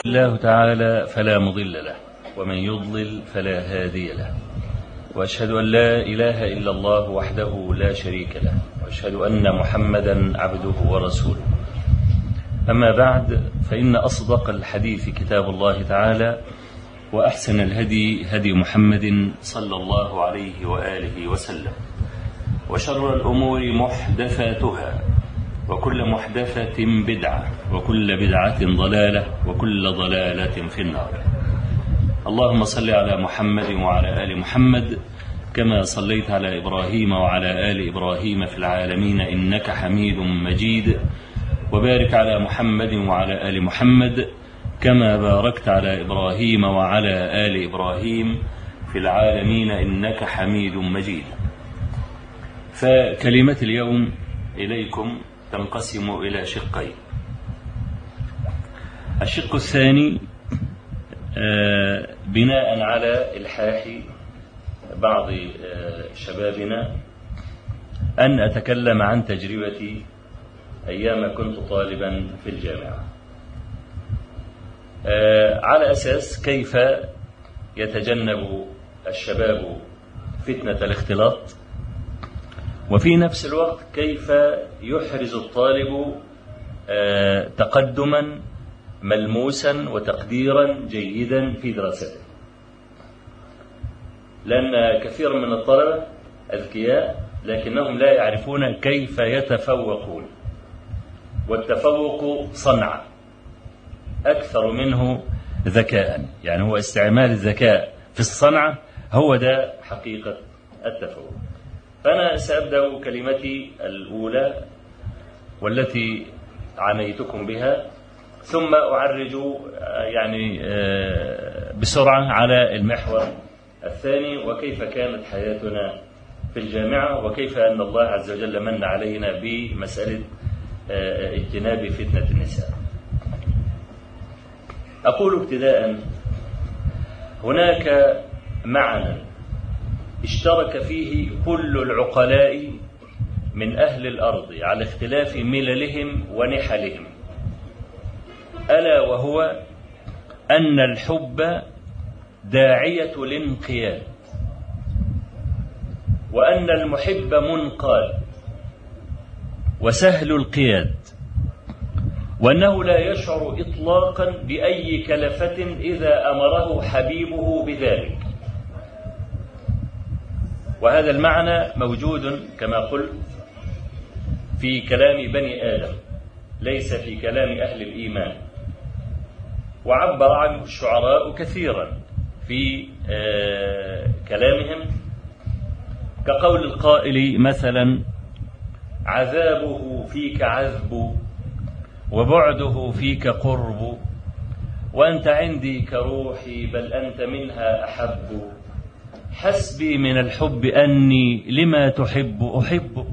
الله تعالى فلا مضل له ومن يضلل فلا هادي له واشهد ان لا اله الا الله وحده لا شريك له واشهد ان محمدا عبده ورسوله اما بعد فان اصدق الحديث كتاب الله تعالى واحسن الهدي هدي محمد صلى الله عليه واله وسلم وشر الامور محدثاتها وكل محدثة بدعة وكل بدعة ضلالة وكل ضلالة في النار اللهم صل على محمد وعلى آل محمد كما صليت على إبراهيم وعلى آل إبراهيم في العالمين إنك حميد مجيد وبارك على محمد وعلى آل محمد كما باركت على إبراهيم وعلى آل إبراهيم في العالمين إنك حميد مجيد فكلمة اليوم إليكم تنقسم إلى شقين الشق الثاني بناء على إلحاح بعض شبابنا أن أتكلم عن تجربتي أيام كنت طالبا في الجامعة على أساس كيف يتجنب الشباب فتنة الاختلاط وفي نفس الوقت كيف يحرز الطالب تقدما ملموسا وتقديرا جيدا في دراسته لأن كثير من الطلبة أذكياء لكنهم لا يعرفون كيف يتفوقون والتفوق صنعة أكثر منه ذكاء يعني هو استعمال الذكاء في الصنعة هو ده حقيقة التفوق فأنا سأبدأ كلمتي الأولى والتي عنيتكم بها ثم أعرج يعني بسرعة على المحور الثاني وكيف كانت حياتنا في الجامعة وكيف أن الله عز وجل من علينا بمسألة اجتناب فتنة النساء أقول ابتداء هناك معنى اشترك فيه كل العقلاء من أهل الأرض على اختلاف مللهم ونحلهم ألا وهو أن الحب داعية الانقياد وأن المحب منقاد وسهل القياد وأنه لا يشعر إطلاقا بأي كلفة إذا أمره حبيبه بذلك وهذا المعنى موجود كما قلت في كلام بني آدم ليس في كلام أهل الإيمان وعبر عنه الشعراء كثيرا في كلامهم كقول القائل مثلا عذابه فيك عذب وبعده فيك قرب وأنت عندي كروحي بل أنت منها أحب حسبي من الحب أني لما تحب أحب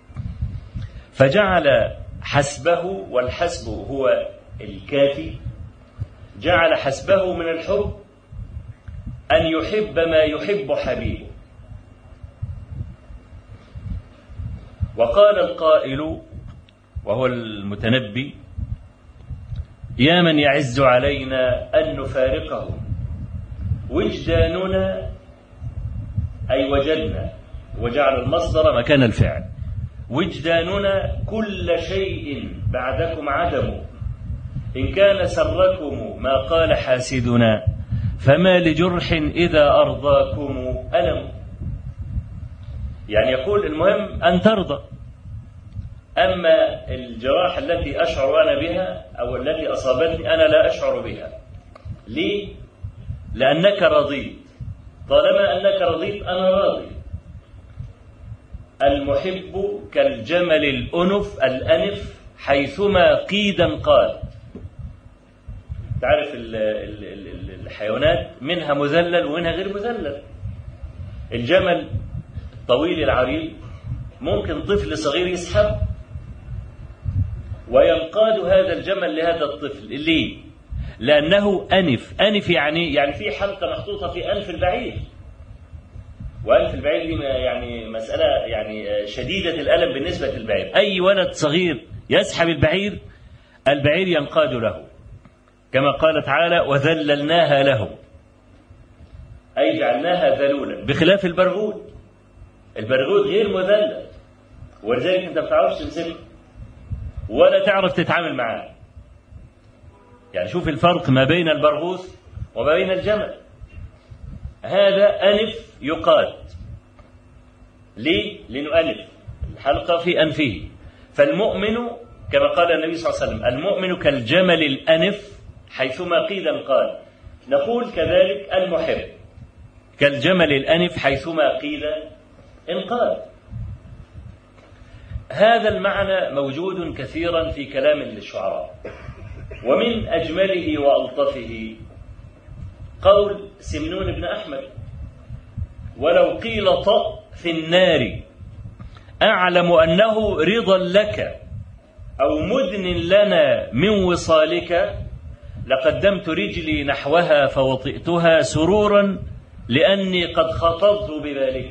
فجعل حسبه والحسب هو الكافي جعل حسبه من الحب أن يحب ما يحب حبيبه وقال القائل وهو المتنبي يا من يعز علينا أن نفارقه وجداننا أي وجدنا وجعل المصدر مكان الفعل وجداننا كل شيء بعدكم عدم إن كان سركم ما قال حاسدنا فما لجرح إذا أرضاكم ألم يعني يقول المهم أن ترضى أما الجراح التي أشعر أنا بها أو التي أصابتني أنا لا أشعر بها ليه؟ لأنك رضيت طالما أنك رضيت أنا راضي المحب كالجمل الأنف الأنف حيثما قيدا قال تعرف الحيوانات منها مذلل ومنها غير مذلل الجمل الطويل العريض ممكن طفل صغير يسحب وينقاد هذا الجمل لهذا الطفل ليه لأنه أنف أنف يعني يعني في حلقة محطوطة في أنف البعير وأنف البعير دي يعني مسألة يعني شديدة الألم بالنسبة للبعير أي ولد صغير يسحب البعير البعير ينقاد له كما قال تعالى وذللناها له أي جعلناها ذلولا بخلاف البرغوث البرغوث غير مذلل ولذلك أنت ما بتعرفش تمسكه ولا تعرف تتعامل معاه يعني شوف الفرق ما بين البرغوث وما بين الجمل هذا أنف يقاد ليه؟ لأنه أنف الحلقة في أنفه فالمؤمن كما قال النبي صلى الله عليه وسلم المؤمن كالجمل الأنف حيثما قيل انقاد نقول كذلك المحب كالجمل الأنف حيثما قيل انقاد هذا المعنى موجود كثيرا في كلام الشعراء ومن أجمله وألطفه قول سمنون بن أحمد ولو قيل طأ في النار أعلم أنه رضا لك أو مدن لنا من وصالك لقدمت رجلي نحوها فوطئتها سرورا لأني قد خطرت بذلك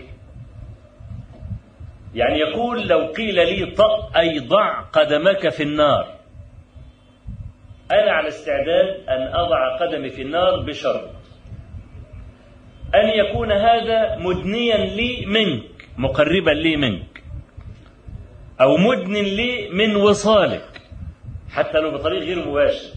يعني يقول لو قيل لي طأ أي ضع قدمك في النار أنا على استعداد أن أضع قدمي في النار بشرط أن يكون هذا مدنيا لي منك مقربا لي منك أو مدن لي من وصالك حتى لو بطريق غير مباشر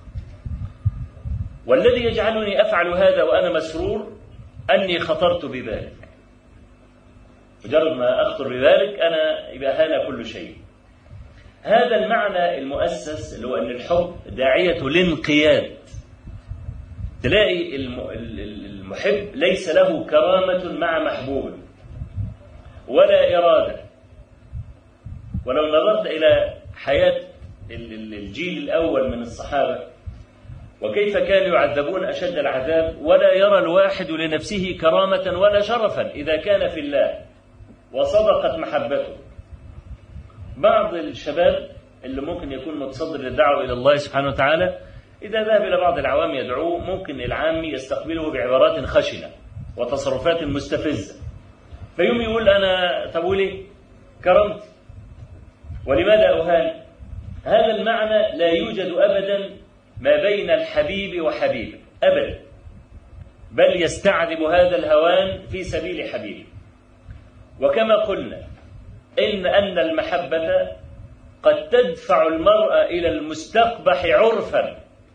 والذي يجعلني أفعل هذا وأنا مسرور أني خطرت بذلك مجرد ما أخطر بذلك أنا يبقى هذا كل شيء هذا المعنى المؤسس اللي هو أن الحب داعية الانقياد تلاقي المحب ليس له كرامة مع محبوب ولا إرادة ولو نظرت إلى حياة الجيل الأول من الصحابة وكيف كانوا يعذبون أشد العذاب ولا يرى الواحد لنفسه كرامة ولا شرفا إذا كان في الله وصدقت محبته بعض الشباب اللي ممكن يكون متصدر للدعوة إلى الله سبحانه وتعالى إذا ذهب إلى بعض العوام يدعوه ممكن العام يستقبله بعبارات خشنة وتصرفات مستفزة فيوم يقول أنا طب وليه؟ كرمت ولماذا أهان؟ هذا المعنى لا يوجد أبدا ما بين الحبيب وحبيبه أبدا بل يستعذب هذا الهوان في سبيل حبيبه وكما قلنا إن أن المحبة قد تدفع المرأة إلى المستقبح عرفا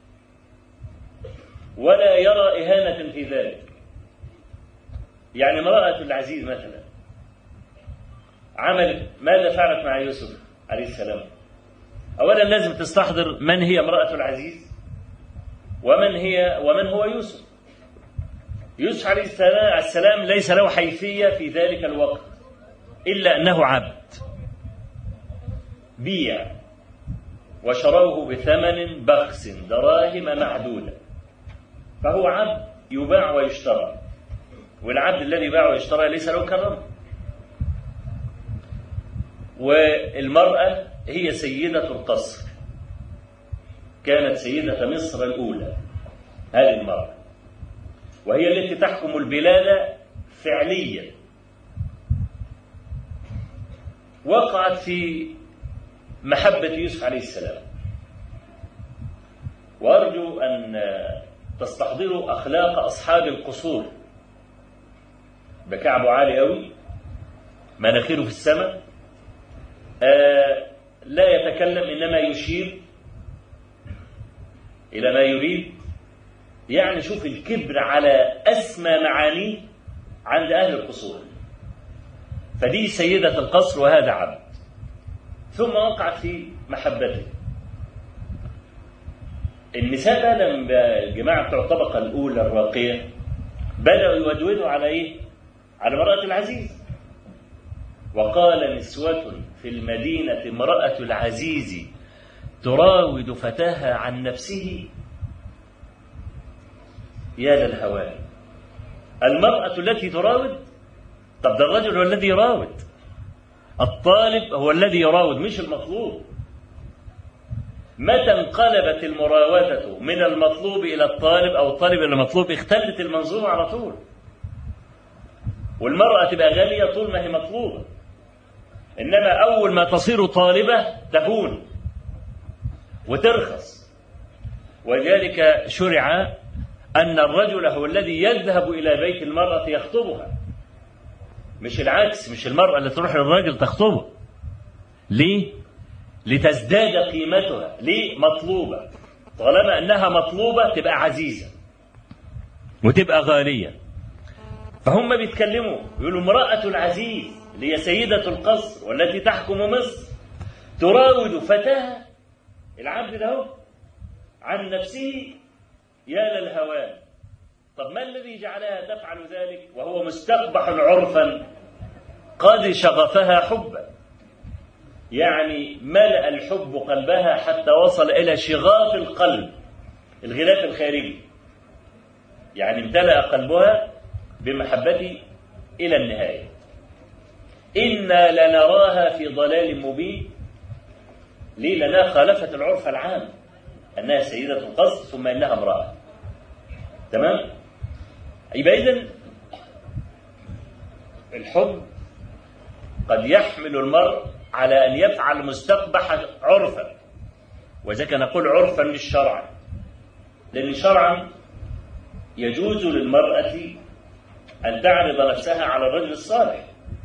ولا يرى إهانة في ذلك يعني امرأة العزيز مثلا عملت ماذا فعلت مع يوسف عليه السلام أولا لازم تستحضر من هي امرأة العزيز ومن هي ومن هو يوسف يوسف عليه السلام ليس له حيثية في ذلك الوقت إلا أنه عبد بيع وشروه بثمن بخس دراهم معدودة فهو عبد يباع ويشترى والعبد الذي يباع ويشترى ليس له كرم والمرأة هي سيدة القصر كانت سيدة مصر الأولى هذه المرأة وهي التي تحكم البلاد فعليا وقعت في محبة يوسف عليه السلام وأرجو أن تستحضروا أخلاق أصحاب القصور بكعبه عالي أوي مناخيره في السماء آه لا يتكلم إنما يشير إلى ما يريد يعني شوف الكبر على أسمى معانيه عند أهل القصور فدي سيدة القصر وهذا عبد ثم وقعت في محبته النساء بقى لما الجماعة بتوع الطبقة الأولى الراقية بدأوا يودودوا على إيه؟ على امرأة العزيز وقال نسوة في المدينة امرأة العزيز تراود فتاها عن نفسه يا للهوان المرأة التي تراود طب ده الرجل هو الذي يراود الطالب هو الذي يراود مش المطلوب متى انقلبت المراودة من المطلوب إلى الطالب أو الطالب إلى المطلوب اختلت المنظومة على طول والمرأة تبقى غالية طول ما هي مطلوبة إنما أول ما تصير طالبة تهون وترخص ولذلك شرع أن الرجل هو الذي يذهب إلى بيت المرأة يخطبها مش العكس مش المرأة اللي تروح للراجل تخطبه ليه؟ لتزداد قيمتها ليه؟ مطلوبة طالما أنها مطلوبة تبقى عزيزة وتبقى غالية فهم بيتكلموا يقولوا امرأة العزيز اللي هي سيدة القصر والتي تحكم مصر تراود فتاها العبد ده عن نفسه يا للهوان طب ما الذي جعلها تفعل ذلك وهو مستقبح عرفا قد شغفها حبا يعني ملأ الحب قلبها حتى وصل إلى شغاف القلب الغلاف الخارجي يعني امتلأ قلبها بمحبتي إلى النهاية إنا لنراها في ضلال مبين ليه لأنها خالفت العرف العام أنها سيدة القصر ثم إنها امرأة تمام يبقى إذن الحب قد يحمل المرء على أن يفعل مستقبح عرفا وذلك نقول عرفا مش شرعا لأن شرعا يجوز للمرأة أن تعرض نفسها على الرجل الصالح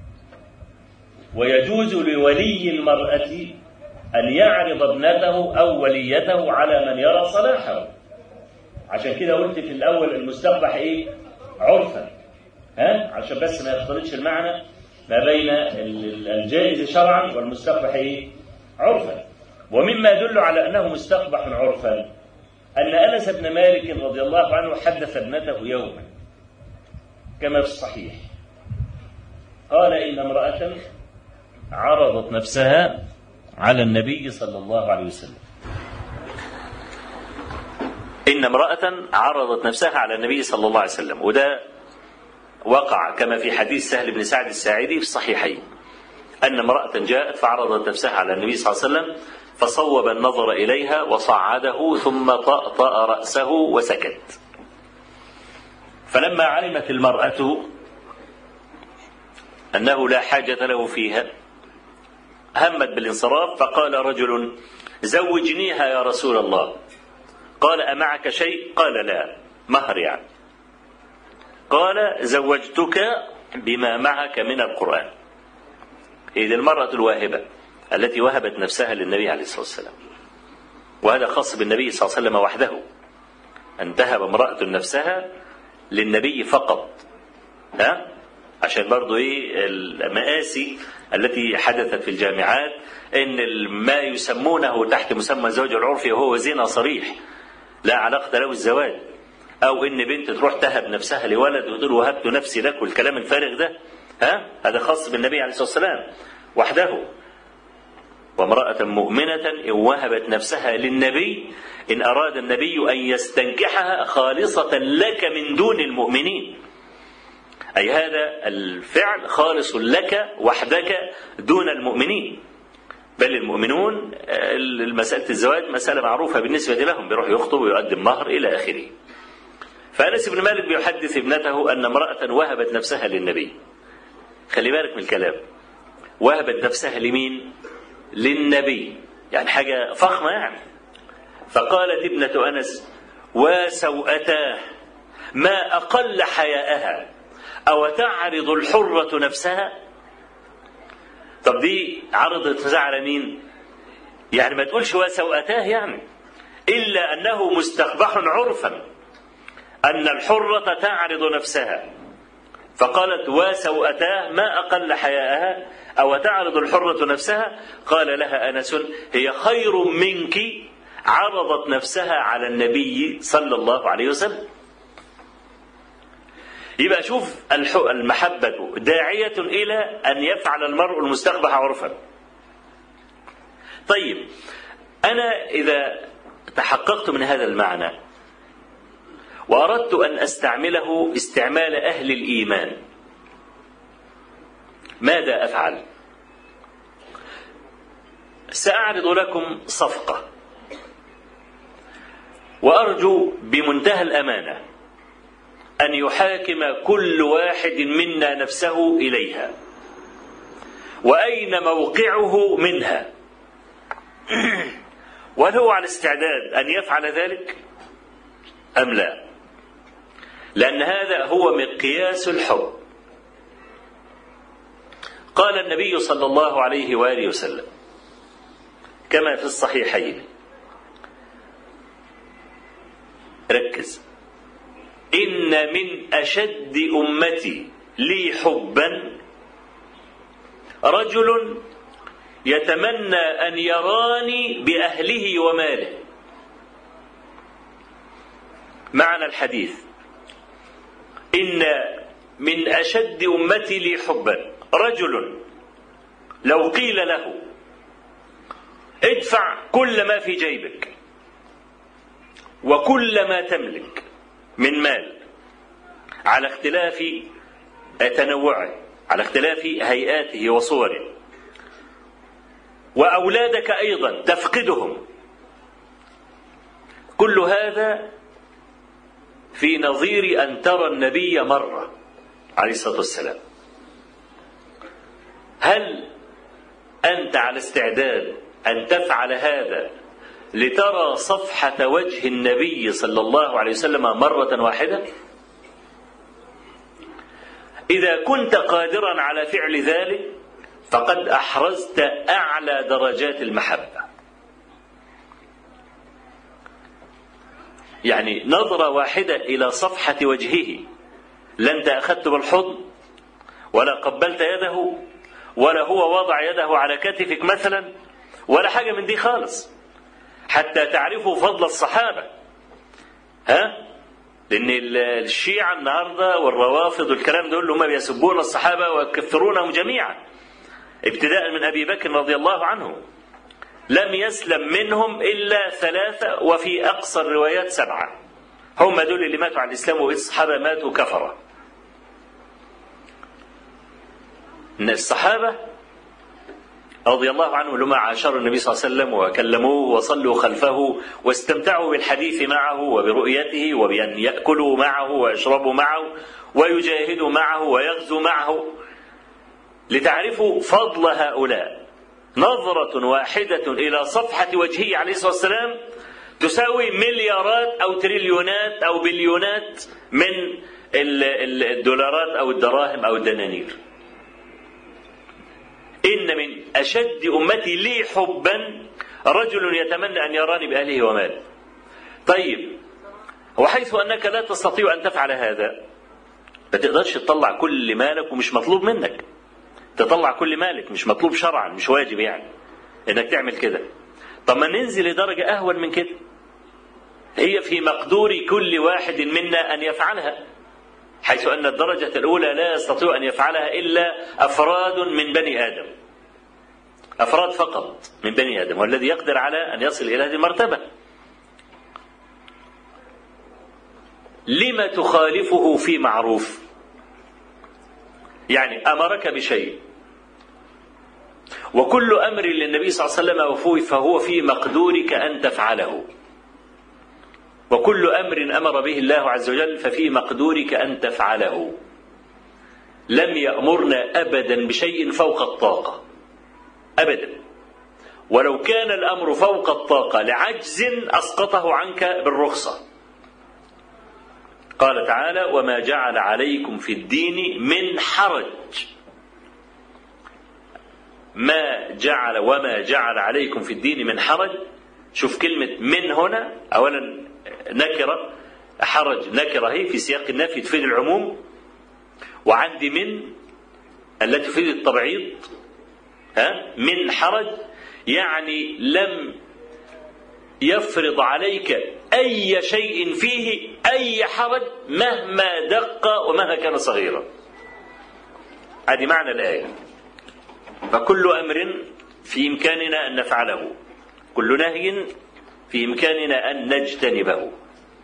ويجوز لولي المرأة أن يعرض ابنته أو وليته على من يرى صلاحه عشان كده قلت في الأول المستقبح إيه عرفا ها عشان بس ما يختلطش المعنى ما بين الجائز شرعا والمستقبح إيه عرفا ومما يدل على أنه مستقبح عرفا أن أنس بن مالك رضي الله عنه حدث ابنته يوما كما في الصحيح قال إن امرأة عرضت نفسها على النبي صلى الله عليه وسلم إن امرأة عرضت نفسها على النبي صلى الله عليه وسلم وده وقع كما في حديث سهل بن سعد الساعدي في الصحيحين أن امرأة جاءت فعرضت نفسها على النبي صلى الله عليه وسلم فصوب النظر إليها وصعده ثم طأطأ رأسه وسكت فلما علمت المرأة أنه لا حاجة له فيها همت بالانصراف فقال رجل زوجنيها يا رسول الله قال أمعك شيء قال لا مهر يعني قال زوجتك بما معك من القرآن هي المرأة الواهبة التي وهبت نفسها للنبي عليه الصلاة والسلام وهذا خاص بالنبي صلى الله عليه وسلم وحده أن تهب امرأة نفسها للنبي فقط ها عشان برضو ايه المآسي التي حدثت في الجامعات ان ما يسمونه تحت مسمى الزواج العرفي وهو زنا صريح لا علاقة له الزواج او ان بنت تروح تهب نفسها لولد وتقول وهبت نفسي لك والكلام الفارغ ده ها هذا خاص بالنبي عليه الصلاة والسلام وحده وامرأة مؤمنة إن وهبت نفسها للنبي إن أراد النبي أن يستنكحها خالصة لك من دون المؤمنين أي هذا الفعل خالص لك وحدك دون المؤمنين بل المؤمنون مسألة الزواج مسألة معروفة بالنسبة لهم بيروح يخطب ويقدم مهر إلى آخره فأنس بن مالك بيحدث ابنته أن امرأة وهبت نفسها للنبي خلي بالك من الكلام وهبت نفسها لمين للنبي يعني حاجة فخمة يعني فقالت ابنة أنس وسوأتاه ما أقل حياءها أو تعرض الحرة نفسها طب دي عرضت نفسها على مين يعني ما تقولش وسوأتاه يعني إلا أنه مستقبح عرفا أن الحرة تعرض نفسها فقالت وسوأتاه ما أقل حياءها أو تعرض الحرة نفسها قال لها أنس هي خير منك عرضت نفسها على النبي صلى الله عليه وسلم يبقى شوف المحبة داعية إلى أن يفعل المرء المستقبح عرفا طيب أنا إذا تحققت من هذا المعنى وأردت أن أستعمله استعمال أهل الإيمان ماذا أفعل سأعرض لكم صفقة وأرجو بمنتهى الأمانة أن يحاكم كل واحد منا نفسه إليها وأين موقعه منها وهل هو على استعداد أن يفعل ذلك أم لا لأن هذا هو مقياس الحب قال النبي صلى الله عليه وآله وسلم كما في الصحيحين ركز إن من أشد أمتي لي حبا رجل يتمنى أن يراني بأهله وماله معنى الحديث إن من أشد أمتي لي حبا رجل لو قيل له ادفع كل ما في جيبك وكل ما تملك من مال على اختلاف تنوعه على اختلاف هيئاته وصوره واولادك ايضا تفقدهم كل هذا في نظير ان ترى النبي مره عليه الصلاه والسلام هل انت على استعداد ان تفعل هذا لترى صفحه وجه النبي صلى الله عليه وسلم مره واحده اذا كنت قادرا على فعل ذلك فقد احرزت اعلى درجات المحبه يعني نظره واحده الى صفحه وجهه لا انت اخذت بالحضن ولا قبلت يده ولا هو وضع يده على كتفك مثلا ولا حاجه من دي خالص حتى تعرفوا فضل الصحابه ها لان الشيعه النهارده والروافض والكلام دول هم بيسبون الصحابه ويكفرونهم جميعا ابتداء من ابي بكر رضي الله عنه لم يسلم منهم الا ثلاثه وفي اقصى الروايات سبعه هم دول اللي ماتوا على الاسلام والصحابه ماتوا كفره ان الصحابه رضي الله عنهم لما عاشروا النبي صلى الله عليه وسلم وكلموه وصلوا خلفه واستمتعوا بالحديث معه وبرؤيته وبأن يأكلوا معه ويشربوا معه ويجاهدوا معه ويغزوا معه لتعرفوا فضل هؤلاء نظرة واحدة إلى صفحة وجهه عليه الصلاة والسلام تساوي مليارات أو تريليونات أو بليونات من الدولارات أو الدراهم أو الدنانير إن من أشد أمتي لي حبا رجل يتمنى أن يراني بأهله وماله طيب وحيث أنك لا تستطيع أن تفعل هذا ما تقدرش تطلع كل مالك ومش مطلوب منك تطلع كل مالك مش مطلوب شرعا مش واجب يعني انك تعمل كده طب ما ننزل لدرجة أهون من كده هي في مقدور كل واحد منا أن يفعلها حيث أن الدرجة الأولى لا يستطيع أن يفعلها إلا أفراد من بني آدم أفراد فقط من بني آدم والذي يقدر على أن يصل إلى هذه المرتبة لم تخالفه في معروف يعني أمرك بشيء وكل أمر للنبي صلى الله عليه وسلم فهو في مقدورك أن تفعله وكل امر امر به الله عز وجل ففي مقدورك ان تفعله لم يامرنا ابدا بشيء فوق الطاقه ابدا ولو كان الامر فوق الطاقه لعجز اسقطه عنك بالرخصه قال تعالى وما جعل عليكم في الدين من حرج ما جعل وما جعل عليكم في الدين من حرج شوف كلمة من هنا أولا نكرة حرج نكرة هي في سياق النفي تفيد العموم وعندي من التي تفيد التبعيض ها من حرج يعني لم يفرض عليك أي شيء فيه أي حرج مهما دق ومهما كان صغيرا هذه معنى الآية فكل أمر في إمكاننا أن نفعله كل نهي في إمكاننا أن نجتنبه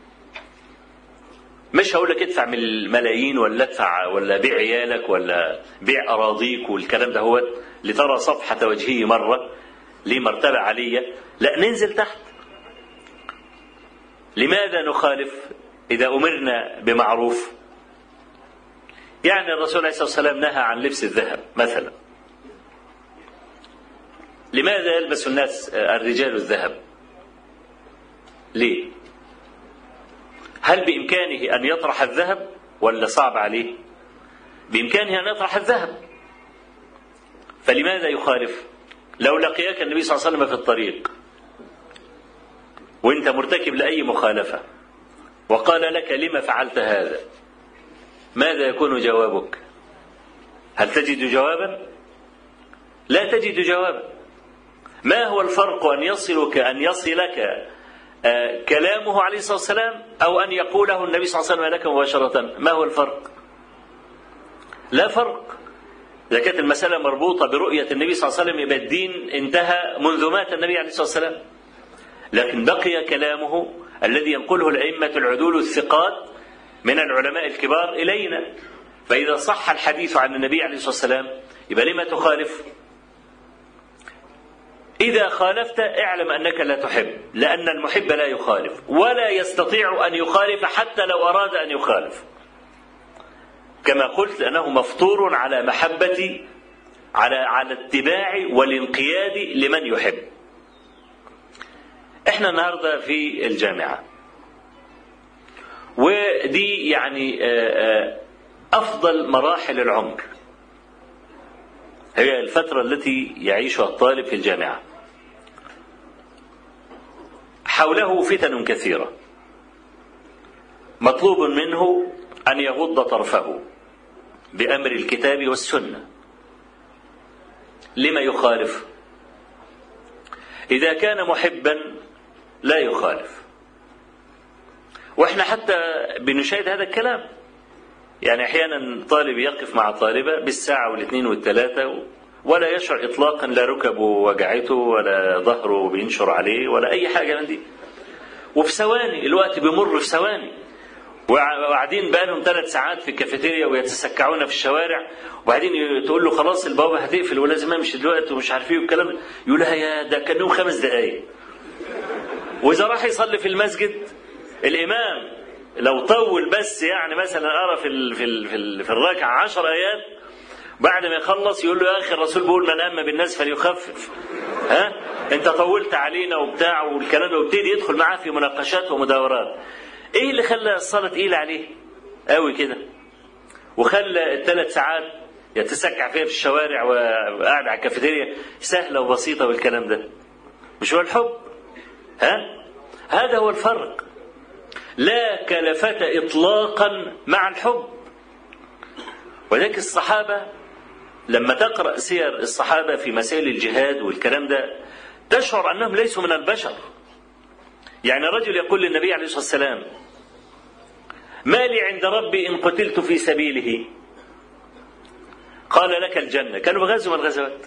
مش هقول لك ادفع من الملايين ولا ادفع ولا بيع عيالك ولا بيع أراضيك والكلام ده هو لترى صفحة وجهه مرة ليه مرتبة عالية لا ننزل تحت لماذا نخالف إذا أمرنا بمعروف يعني الرسول عليه الصلاة والسلام نهى عن لبس الذهب مثلا لماذا يلبس الناس الرجال الذهب ليه هل بإمكانه أن يطرح الذهب ولا صعب عليه بإمكانه أن يطرح الذهب فلماذا يخالف لو لقياك النبي صلى الله عليه وسلم في الطريق وانت مرتكب لأي مخالفة وقال لك لما فعلت هذا ماذا يكون جوابك هل تجد جوابا لا تجد جوابا ما هو الفرق أن يصلك أن يصلك آه كلامه عليه الصلاة والسلام أو أن يقوله النبي صلى الله عليه وسلم لك مباشرة ما هو الفرق لا فرق إذا كانت المسألة مربوطة برؤية النبي صلى الله عليه وسلم يبقى الدين انتهى منذ مات النبي عليه الصلاة والسلام لكن بقي كلامه الذي ينقله الأئمة العدول الثقات من العلماء الكبار إلينا فإذا صح الحديث عن النبي عليه الصلاة والسلام يبقى لما تخالف إذا خالفت اعلم أنك لا تحب لأن المحب لا يخالف ولا يستطيع أن يخالف حتى لو أراد أن يخالف كما قلت لأنه مفطور على محبة على على اتباع والانقياد لمن يحب احنا النهارده في الجامعه ودي يعني افضل مراحل العمر هي الفتره التي يعيشها الطالب في الجامعه حوله فتن كثيره مطلوب منه ان يغض طرفه بامر الكتاب والسنه لما يخالف اذا كان محبا لا يخالف واحنا حتى بنشاهد هذا الكلام يعني احيانا طالب يقف مع طالبه بالساعه والاثنين والثلاثه ولا يشعر اطلاقا لا ركبه وجعته ولا ظهره بينشر عليه ولا اي حاجه من دي وفي ثواني الوقت بيمر في ثواني وقاعدين بقالهم ثلاث ساعات في الكافيتيريا ويتسكعون في الشوارع وبعدين تقول له خلاص البوابه هتقفل ولازم امشي دلوقتي ومش عارف ايه والكلام يقول لها يا ده كان لهم خمس دقائق واذا راح يصلي في المسجد الامام لو طول بس يعني مثلا قرا في ال في ال في, ال في الركعه 10 ايات بعد ما يخلص يقول له يا اخي الرسول بيقول من اما بالناس فليخفف ها انت طولت علينا وبتاع والكلام ده وابتدي يدخل معاه في مناقشات ومداورات ايه اللي خلى الصلاه تقيله عليه قوي كده وخلى الثلاث ساعات يتسكع فيها في الشوارع وقاعد على الكافيتيريا سهله وبسيطه والكلام ده مش هو الحب ها هذا هو الفرق لا كلفة إطلاقا مع الحب ولذلك الصحابة لما تقرأ سير الصحابة في مسائل الجهاد والكلام ده تشعر أنهم ليسوا من البشر يعني رجل يقول للنبي عليه الصلاة والسلام ما لي عند ربي إن قتلت في سبيله قال لك الجنة كانوا بغزوا من الغزوات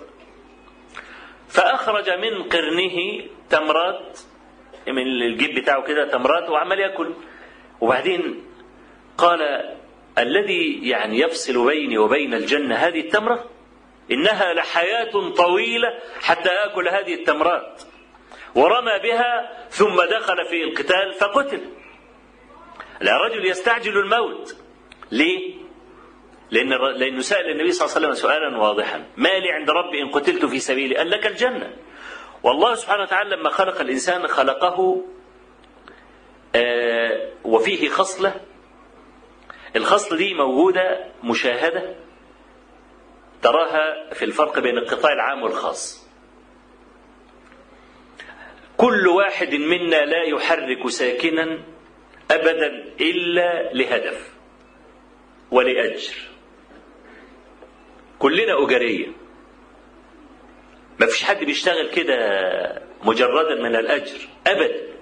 فأخرج من قرنه تمرات من الجيب بتاعه كده تمرات وعمال ياكل وبعدين قال الذي يعني يفصل بيني وبين الجنة هذه التمرة إنها لحياة طويلة حتى آكل هذه التمرات ورمى بها ثم دخل في القتال فقتل لا رجل يستعجل الموت ليه لأن لأنه سأل النبي صلى الله عليه وسلم سؤالا واضحا ما لي عند ربي إن قتلت في سبيلي قال لك الجنة والله سبحانه وتعالى لما خلق الإنسان خلقه آه وفيه خصلة الخصلة دي موجودة مشاهدة تراها في الفرق بين القطاع العام والخاص كل واحد منا لا يحرك ساكنا أبدا إلا لهدف ولأجر كلنا أجرية ما فيش حد بيشتغل كده مجردا من الأجر أبدا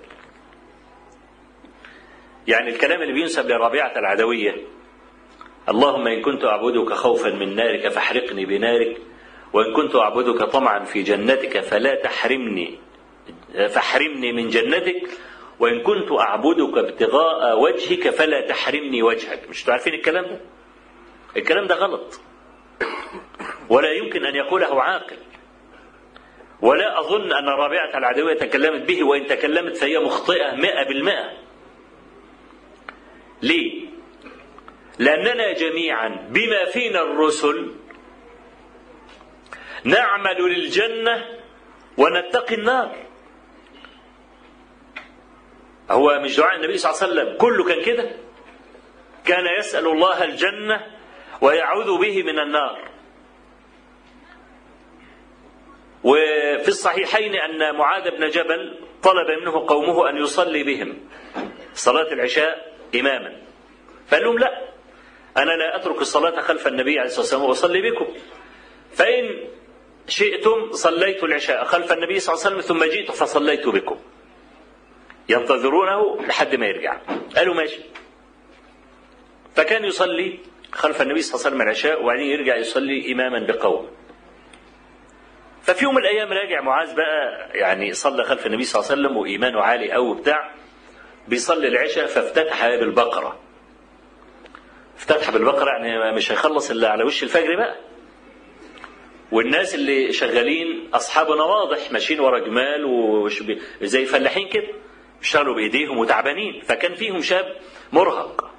يعني الكلام اللي بينسب لربيعة العدوية اللهم إن كنت أعبدك خوفا من نارك فاحرقني بنارك وإن كنت أعبدك طمعا في جنتك فلا تحرمني فاحرمني من جنتك وإن كنت أعبدك ابتغاء وجهك فلا تحرمني وجهك مش عارفين الكلام ده الكلام ده غلط ولا يمكن أن يقوله عاقل ولا أظن أن رابعة العدوية تكلمت به وإن تكلمت فهي مخطئة مئة بالمئة ليه لأننا جميعا بما فينا الرسل نعمل للجنة ونتقي النار هو مش دعاء النبي صلى الله عليه وسلم كله كان كده كان يسأل الله الجنة ويعوذ به من النار وفي الصحيحين أن معاذ بن جبل طلب منه قومه أن يصلي بهم صلاة العشاء إماما فقال لهم لا أنا لا أترك الصلاة خلف النبي عليه الصلاة والسلام وأصلي بكم فإن شئتم صليت العشاء خلف النبي صلى الله عليه وسلم ثم جئت فصليت بكم ينتظرونه لحد ما يرجع قالوا ماشي فكان يصلي خلف النبي صلى الله عليه وسلم العشاء وبعدين يرجع يصلي إماما بقوم ففي يوم من الأيام راجع معاذ بقى يعني صلى خلف النبي صلى الله عليه وسلم وإيمانه عالي أوي بتاع بيصلي العشاء فافتتح بالبقرة افتتح بالبقرة يعني مش هيخلص إلا على وش الفجر بقى والناس اللي شغالين أصحاب نواضح ماشيين ورا جمال وزي فلاحين كده بيشتغلوا بإيديهم وتعبانين فكان فيهم شاب مرهق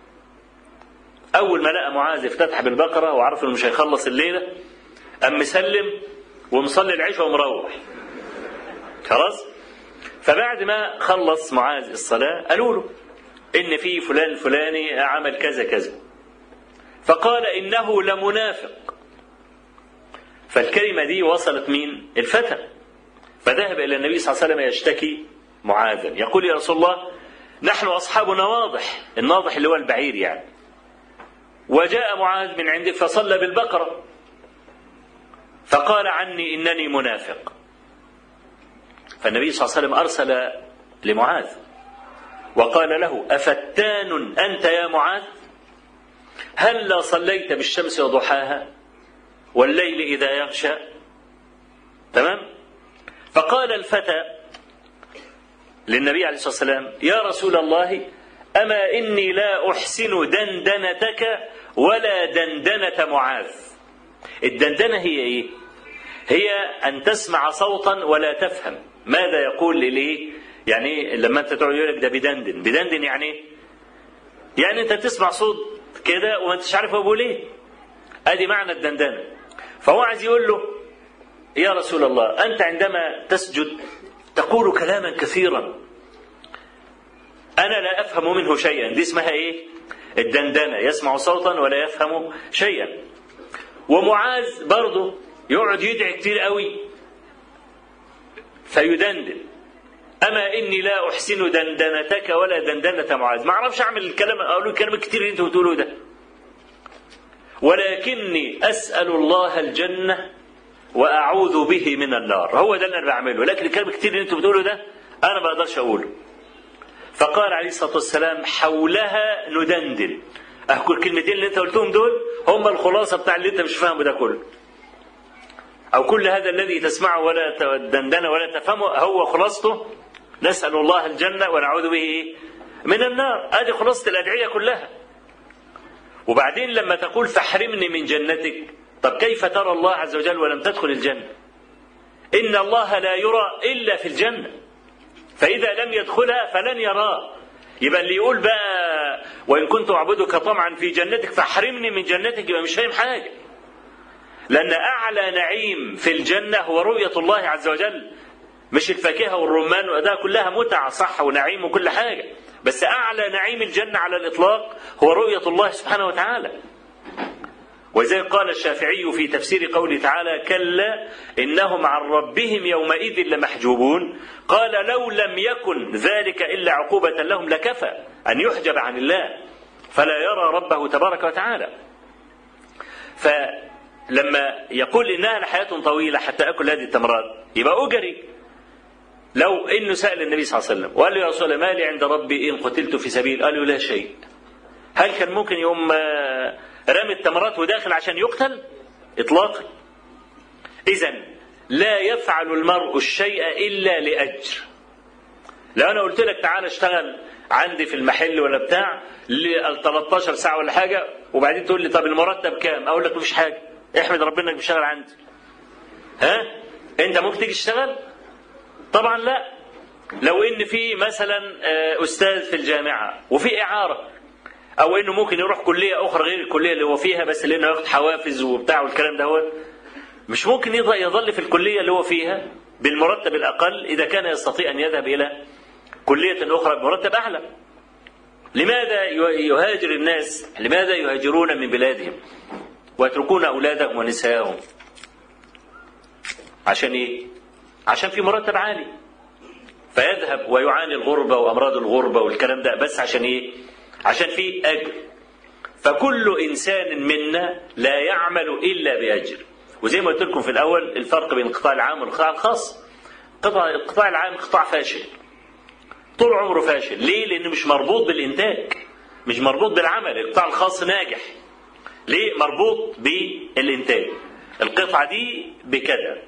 أول ما لقى معاذ افتتح بالبقرة وعرف إنه مش هيخلص الليلة قام مسلم ومصلي العشاء ومروح خلاص فبعد ما خلص معاذ الصلاة قالوا له إن في فلان الفلاني عمل كذا كذا فقال إنه لمنافق فالكلمة دي وصلت مين الفتى فذهب إلى النبي صلى الله عليه وسلم يشتكي معاذا يقول يا رسول الله نحن أصحاب نواضح الناضح اللي هو البعير يعني وجاء معاذ من عندك فصلى بالبقرة فقال عني إنني منافق فالنبي صلى الله عليه وسلم أرسل لمعاذ وقال له أفتان أنت يا معاذ هلا صليت بالشمس وضحاها والليل إذا يغشى تمام فقال الفتى للنبي عليه الصلاة والسلام يا رسول الله أما إني لا أحسن دندنتك ولا دندنة معاذ الدندنة هي إيه هي أن تسمع صوتا ولا تفهم ماذا يقول ليه يعني لما أنت تقعد يقول لك ده بدندن بدندن يعني إيه يعني أنت تسمع صوت كده وما انتش عارف هو بيقول ايه ادي معنى الدندنه فهو عايز يقول له يا رسول الله انت عندما تسجد تقول كلاما كثيرا انا لا افهم منه شيئا دي اسمها ايه الدندنه يسمع صوتا ولا يفهم شيئا ومعاذ برضه يقعد يدعي كتير قوي فيدندن اما اني لا احسن دندنتك ولا دندنه معاذ ما اعرفش اعمل الكلام اقول الكلام الكتير اللي انتوا بتقولوه ده ولكني اسال الله الجنه واعوذ به من النار هو ده اللي انا بعمله لكن الكلام الكتير اللي انتوا بتقولوه ده انا ما اقدرش اقوله فقال عليه الصلاه والسلام حولها ندندن اهو الكلمتين اللي انت قلتهم دول هم الخلاصه بتاع اللي انت مش فاهمه ده كله او كل هذا الذي تسمعه ولا دندن ولا تفهمه هو خلاصته نسأل الله الجنة ونعوذ به إيه؟ من النار هذه خلاصة الأدعية كلها وبعدين لما تقول فاحرمني من جنتك طب كيف ترى الله عز وجل ولم تدخل الجنة إن الله لا يرى إلا في الجنة فإذا لم يدخلها فلن يراه يبقى اللي يقول بقى وإن كنت أعبدك طمعا في جنتك فاحرمني من جنتك يبقى مش فاهم حاجة لأن أعلى نعيم في الجنة هو رؤية الله عز وجل مش الفاكهة والرمان وده كلها متع صح ونعيم وكل حاجة بس أعلى نعيم الجنة على الإطلاق هو رؤية الله سبحانه وتعالى وزي قال الشافعي في تفسير قوله تعالى كلا إنهم عن ربهم يومئذ لمحجوبون قال لو لم يكن ذلك إلا عقوبة لهم لكفى أن يحجب عن الله فلا يرى ربه تبارك وتعالى فلما يقول إنها لحياة طويلة حتى أكل هذه التمرات يبقى أجري لو انه سال النبي صلى الله عليه وسلم وقال له يا رسول الله ما لي عند ربي ان قتلت في سبيل قال له لا شيء هل كان ممكن يوم رامي التمرات وداخل عشان يقتل اطلاقا اذا لا يفعل المرء الشيء الا لاجر لو انا قلت لك تعالى اشتغل عندي في المحل ولا بتاع ل 13 ساعه ولا حاجه وبعدين تقول لي طب المرتب كام اقول لك مفيش حاجه احمد ربنا انك بتشتغل عندي ها انت ممكن تيجي تشتغل طبعا لا لو ان في مثلا استاذ في الجامعه وفي اعاره او انه ممكن يروح كليه اخرى غير الكليه اللي هو فيها بس لانه ياخد حوافز وبتاع والكلام ده هو مش ممكن يظل في الكليه اللي هو فيها بالمرتب الاقل اذا كان يستطيع ان يذهب الى كلية أخرى بمرتب أعلى لماذا يهاجر الناس لماذا يهاجرون من بلادهم ويتركون أولادهم ونساءهم عشان إيه عشان في مرتب عالي فيذهب ويعاني الغربة وأمراض الغربة والكلام ده بس عشان إيه عشان في أجر فكل إنسان منا لا يعمل إلا بأجر وزي ما قلت لكم في الأول الفرق بين القطاع العام والقطاع الخاص قطاع القطاع العام قطاع فاشل طول عمره فاشل ليه لأنه مش مربوط بالإنتاج مش مربوط بالعمل القطاع الخاص ناجح ليه مربوط بالإنتاج القطعة دي بكذا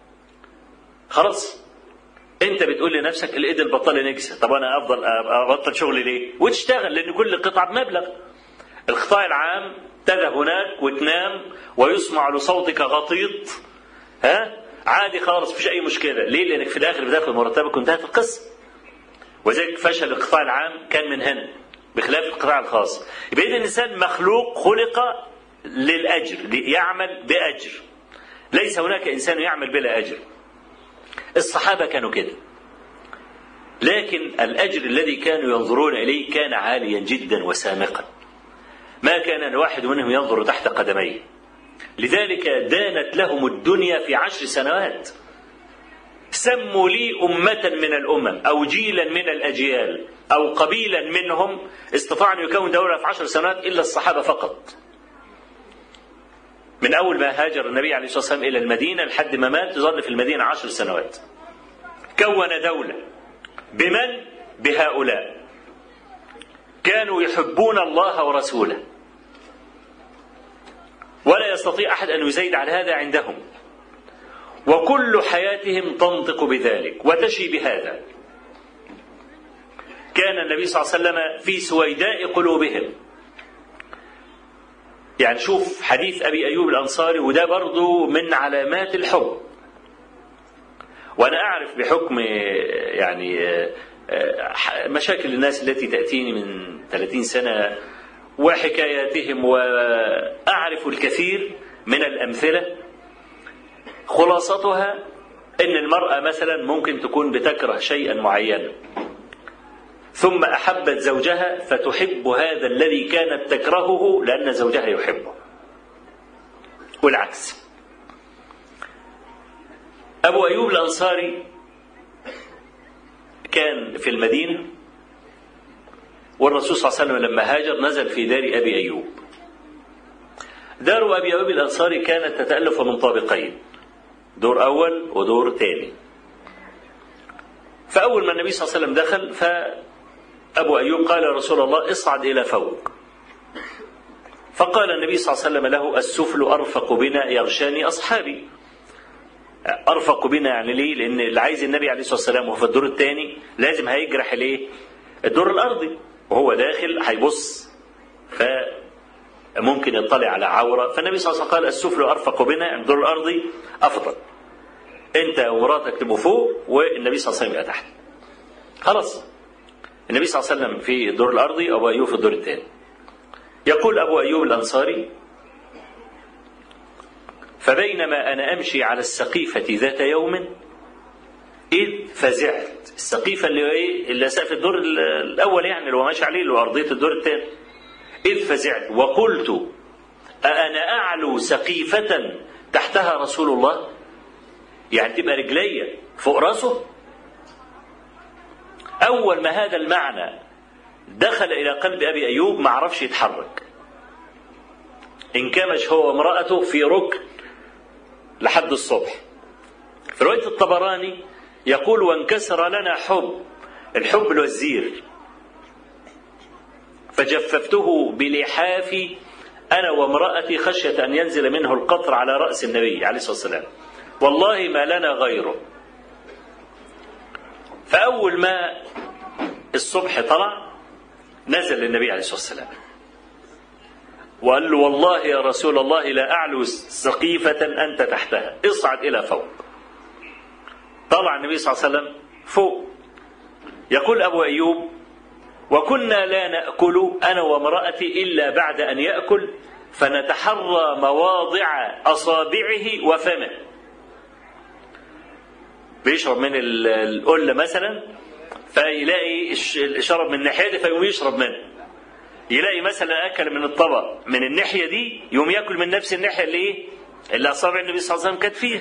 خلاص انت بتقول لنفسك الايد البطاله نكسه طب انا افضل ابطل شغلي ليه وتشتغل لان كل قطعه بمبلغ القطاع العام تذهب هناك وتنام ويسمع لصوتك غطيط ها عادي خالص مفيش اي مشكله ليه لانك في الاخر بتاخد مرتبك وانتهت القصه وذلك فشل القطاع العام كان من هنا بخلاف القطاع الخاص يبقى اذا الانسان مخلوق خلق للاجر يعمل باجر ليس هناك انسان يعمل بلا اجر الصحابه كانوا كده لكن الاجر الذي كانوا ينظرون اليه كان عاليا جدا وسامقا ما كان الواحد منهم ينظر تحت قدميه لذلك دانت لهم الدنيا في عشر سنوات سموا لي أمة من الأمم أو جيلا من الأجيال أو قبيلا منهم استطاع أن يكون دولة في عشر سنوات إلا الصحابة فقط من أول ما هاجر النبي عليه الصلاة والسلام إلى المدينة لحد ما مات ظل في المدينة عشر سنوات كون دولة بمن؟ بهؤلاء كانوا يحبون الله ورسوله ولا يستطيع أحد أن يزيد على هذا عندهم وكل حياتهم تنطق بذلك وتشي بهذا كان النبي صلى الله عليه وسلم في سويداء قلوبهم يعني شوف حديث أبي أيوب الأنصاري وده برضو من علامات الحب وأنا أعرف بحكم يعني مشاكل الناس التي تأتيني من 30 سنة وحكاياتهم وأعرف الكثير من الأمثلة خلاصتها ان المراه مثلا ممكن تكون بتكره شيئا معينا ثم احبت زوجها فتحب هذا الذي كانت تكرهه لان زوجها يحبه والعكس ابو ايوب الانصاري كان في المدينه والرسول صلى الله عليه وسلم لما هاجر نزل في دار ابي ايوب دار ابي ايوب الانصاري كانت تتالف من طابقين دور أول ودور ثاني فأول ما النبي صلى الله عليه وسلم دخل فأبو أيوب قال يا رسول الله اصعد إلى فوق فقال النبي صلى الله عليه وسلم له السفل أرفق بنا يغشاني أصحابي أرفق بنا يعني ليه؟ لأن اللي عايز النبي عليه الصلاة والسلام وهو في الدور الثاني لازم هيجرح ليه؟ الدور الأرضي وهو داخل هيبص ف ممكن يطلع على عورة فالنبي صلى الله عليه وسلم قال السفل أرفق بنا الدور الأرضي أفضل أنت ومراتك تبقوا فوق والنبي صلى الله عليه وسلم يبقى تحت خلاص النبي صلى الله عليه وسلم في الدور الأرضي أبو أيوب في الدور الثاني يقول أبو أيوب الأنصاري فبينما أنا أمشي على السقيفة ذات يوم إذ فزعت السقيفة اللي هو إيه اللي سقف الدور الأول يعني اللي هو ماشي عليه اللي هو أرضية الدور الثاني إذ فزعت وقلت أأنا أعلو سقيفة تحتها رسول الله يعني تبقى رجلية فوق راسه أول ما هذا المعنى دخل إلى قلب أبي أيوب ما عرفش يتحرك انكمش هو وامرأته في ركن لحد الصبح في رواية الطبراني يقول وانكسر لنا حب الحب الوزير فجففته بلحافي أنا وامرأتي خشية أن ينزل منه القطر على رأس النبي عليه الصلاة والسلام والله ما لنا غيره فأول ما الصبح طلع نزل النبي عليه الصلاة والسلام وقال له والله يا رسول الله لا أعلو سقيفة أنت تحتها اصعد إلى فوق طلع النبي صلى الله عليه وسلم فوق يقول أبو أيوب وكنا لا ناكل انا وامراتي الا بعد ان ياكل فنتحرى مواضع اصابعه وفمه بيشرب من القله مثلا فيلاقي شرب من الناحيه دي فيقوم يشرب منه يلاقي مثلا اكل من الطبق من الناحيه دي يقوم ياكل من نفس الناحيه اللي ايه اللي اصابع النبي صلى الله عليه وسلم كانت فيها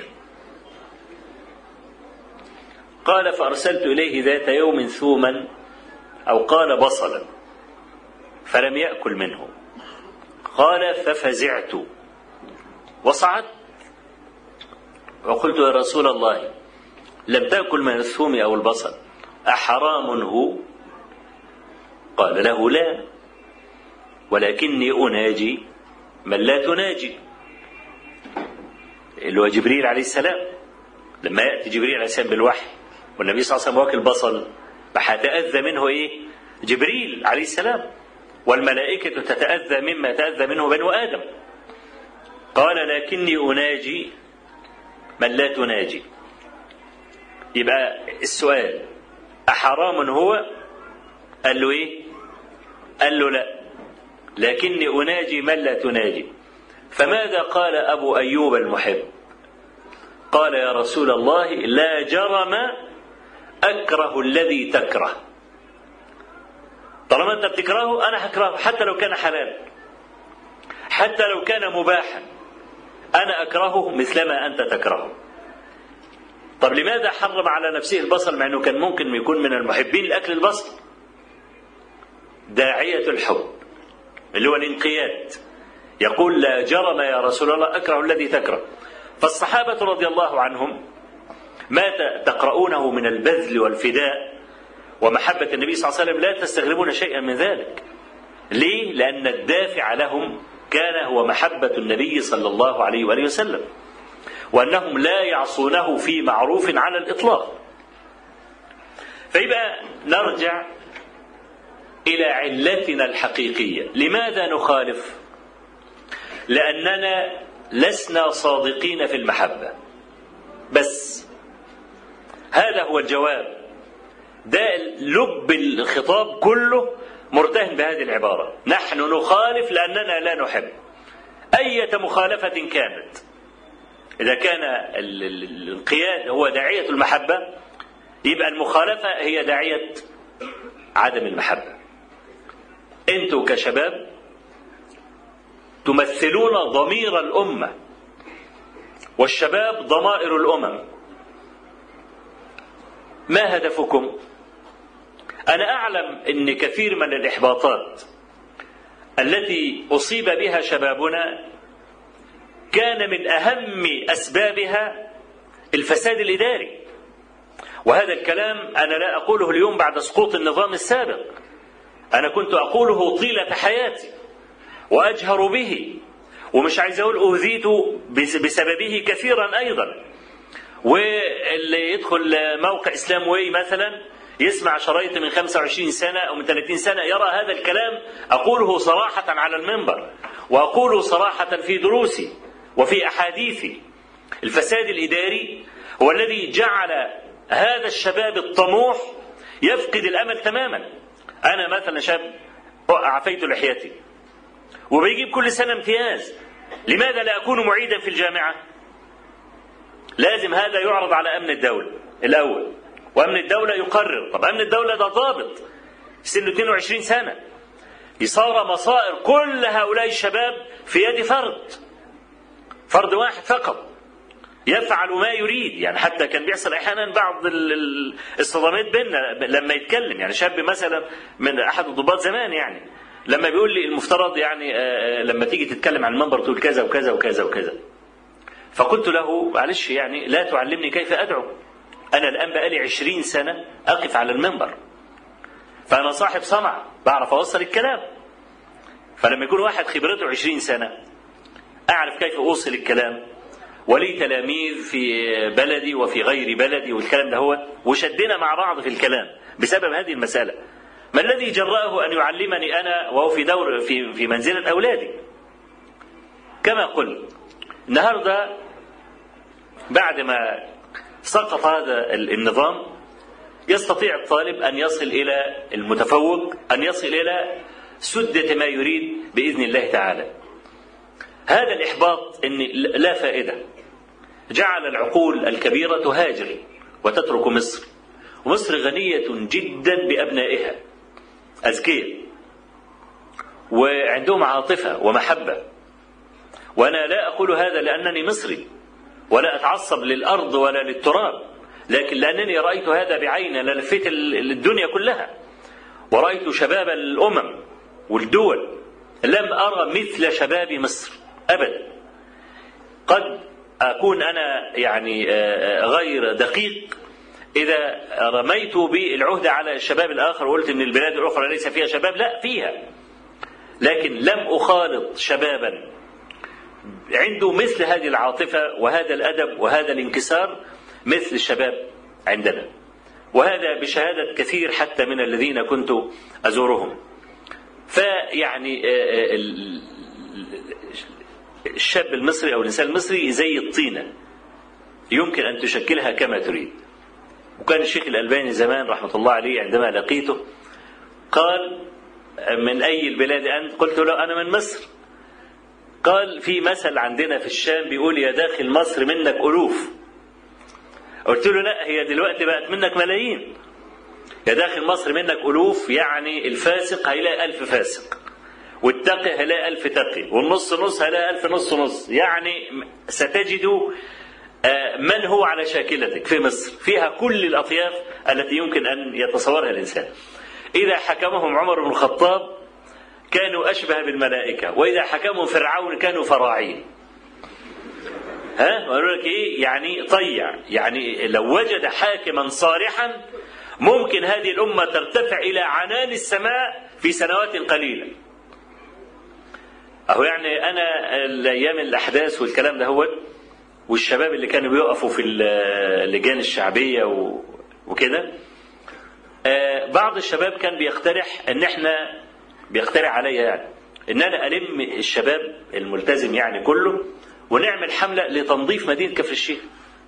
قال فارسلت اليه ذات يوم ثوما او قال بصلا فلم ياكل منه قال ففزعت وصعدت وقلت يا رسول الله لم تأكل من الثوم أو البصل أحرام هو قال له لا ولكني أناجي من لا تناجي اللي هو جبريل عليه السلام لما يأتي جبريل عليه السلام بالوحي والنبي صلى الله عليه وسلم واكل بصل فهتأذى منه إيه جبريل عليه السلام والملائكة تتأذى مما يتأذى منه بنو آدم قال لكني أناجي من لا تناجي يبقى السؤال أحرام هو قال له إيه قال له لا لكني أناجي من لا تناجي فماذا قال أبو أيوب المحب قال يا رسول الله لا جرم أكره الذي تكره طالما أنت بتكرهه أنا هكرهه حتى لو كان حلال حتى لو كان مباحا أنا أكرهه مثلما أنت تكرهه طب لماذا حرم على نفسه البصل مع أنه كان ممكن يكون من المحبين لأكل البصل داعية الحب اللي هو الانقياد يقول لا جرم يا رسول الله أكره الذي تكره فالصحابة رضي الله عنهم ما تقرؤونه من البذل والفداء ومحبة النبي صلى الله عليه وسلم لا تستغربون شيئا من ذلك ليه؟ لأن الدافع لهم كان هو محبة النبي صلى الله عليه وآله وسلم وأنهم لا يعصونه في معروف على الإطلاق فيبقى نرجع إلى علتنا الحقيقية لماذا نخالف لأننا لسنا صادقين في المحبة بس هذا هو الجواب ده لب الخطاب كله مرتهن بهذه العبارة نحن نخالف لأننا لا نحب أية مخالفة كانت إذا كان الانقياد هو داعية المحبة يبقى المخالفة هي داعية عدم المحبة أنتوا كشباب تمثلون ضمير الأمة والشباب ضمائر الأمم ما هدفكم أنا أعلم أن كثير من الإحباطات التي أصيب بها شبابنا كان من أهم أسبابها الفساد الإداري وهذا الكلام أنا لا أقوله اليوم بعد سقوط النظام السابق أنا كنت أقوله طيلة حياتي وأجهر به ومش عايز أقول أوذيت بسببه كثيرا أيضا واللي يدخل موقع إسلام واي مثلا يسمع شرايط من 25 سنة أو من 30 سنة يرى هذا الكلام أقوله صراحة على المنبر وأقوله صراحة في دروسي وفي أحاديثي الفساد الإداري هو الذي جعل هذا الشباب الطموح يفقد الأمل تماما أنا مثلا شاب عفيت لحيتي وبيجيب كل سنة امتياز لماذا لا أكون معيدا في الجامعة لازم هذا يعرض على أمن الدولة الأول وأمن الدولة يقرر طب أمن الدولة ده ضابط سنه 22 سنة صار مصائر كل هؤلاء الشباب في يد فرد فرد واحد فقط يفعل ما يريد يعني حتى كان بيحصل احيانا بعض الصدمات بيننا لما يتكلم يعني شاب مثلا من احد الضباط زمان يعني لما بيقول لي المفترض يعني لما تيجي تتكلم عن المنبر تقول كذا وكذا وكذا وكذا فقلت له معلش يعني لا تعلمني كيف ادعو انا الان بقالي عشرين سنه اقف على المنبر فانا صاحب صنعه بعرف اوصل الكلام فلما يكون واحد خبرته عشرين سنه أعرف كيف أوصل الكلام ولي تلاميذ في بلدي وفي غير بلدي والكلام ده هو وشدنا مع بعض في الكلام بسبب هذه المسألة ما الذي جرأه أن يعلمني أنا وهو في دور في في منزلة أولادي كما قلت النهارده بعد ما سقط هذا النظام يستطيع الطالب أن يصل إلى المتفوق أن يصل إلى سدة ما يريد بإذن الله تعالى هذا الإحباط إن لا فائدة جعل العقول الكبيرة تهاجر وتترك مصر ومصر غنية جدا بأبنائها أذكياء وعندهم عاطفة ومحبة وأنا لا أقول هذا لأنني مصري ولا أتعصب للأرض ولا للتراب لكن لأنني رأيت هذا بعيني أنا لفيت الدنيا كلها ورأيت شباب الأمم والدول لم أرى مثل شباب مصر أبدا قد أكون أنا يعني غير دقيق إذا رميت بالعهدة على الشباب الآخر وقلت إن البلاد الأخرى ليس فيها شباب لا فيها لكن لم أخالط شبابا عنده مثل هذه العاطفة وهذا الأدب وهذا الانكسار مثل الشباب عندنا وهذا بشهادة كثير حتى من الذين كنت أزورهم فيعني الشاب المصري أو الإنسان المصري زي الطينة يمكن أن تشكلها كما تريد وكان الشيخ الألباني زمان رحمة الله عليه عندما لقيته قال من أي البلاد أنت قلت له أنا من مصر قال في مثل عندنا في الشام بيقول يا داخل مصر منك ألوف قلت له لا هي دلوقتي بقت منك ملايين يا داخل مصر منك ألوف يعني الفاسق هيلاقي ألف فاسق والتقي هيلاقي ألف تقي والنص نص هيلاقي ألف نص نص يعني ستجد من هو على شاكلتك في مصر فيها كل الأطياف التي يمكن أن يتصورها الإنسان إذا حكمهم عمر بن الخطاب كانوا أشبه بالملائكة وإذا حكمهم فرعون كانوا فراعين ها قالوا لك ايه يعني طيع يعني لو وجد حاكما صالحا ممكن هذه الامه ترتفع الى عنان السماء في سنوات قليله اهو يعني انا الايام الاحداث والكلام ده هو والشباب اللي كانوا بيقفوا في اللجان الشعبيه وكده بعض الشباب كان بيقترح ان احنا بيقترح عليا يعني ان انا الم الشباب الملتزم يعني كله ونعمل حمله لتنظيف مدينه كفر الشيخ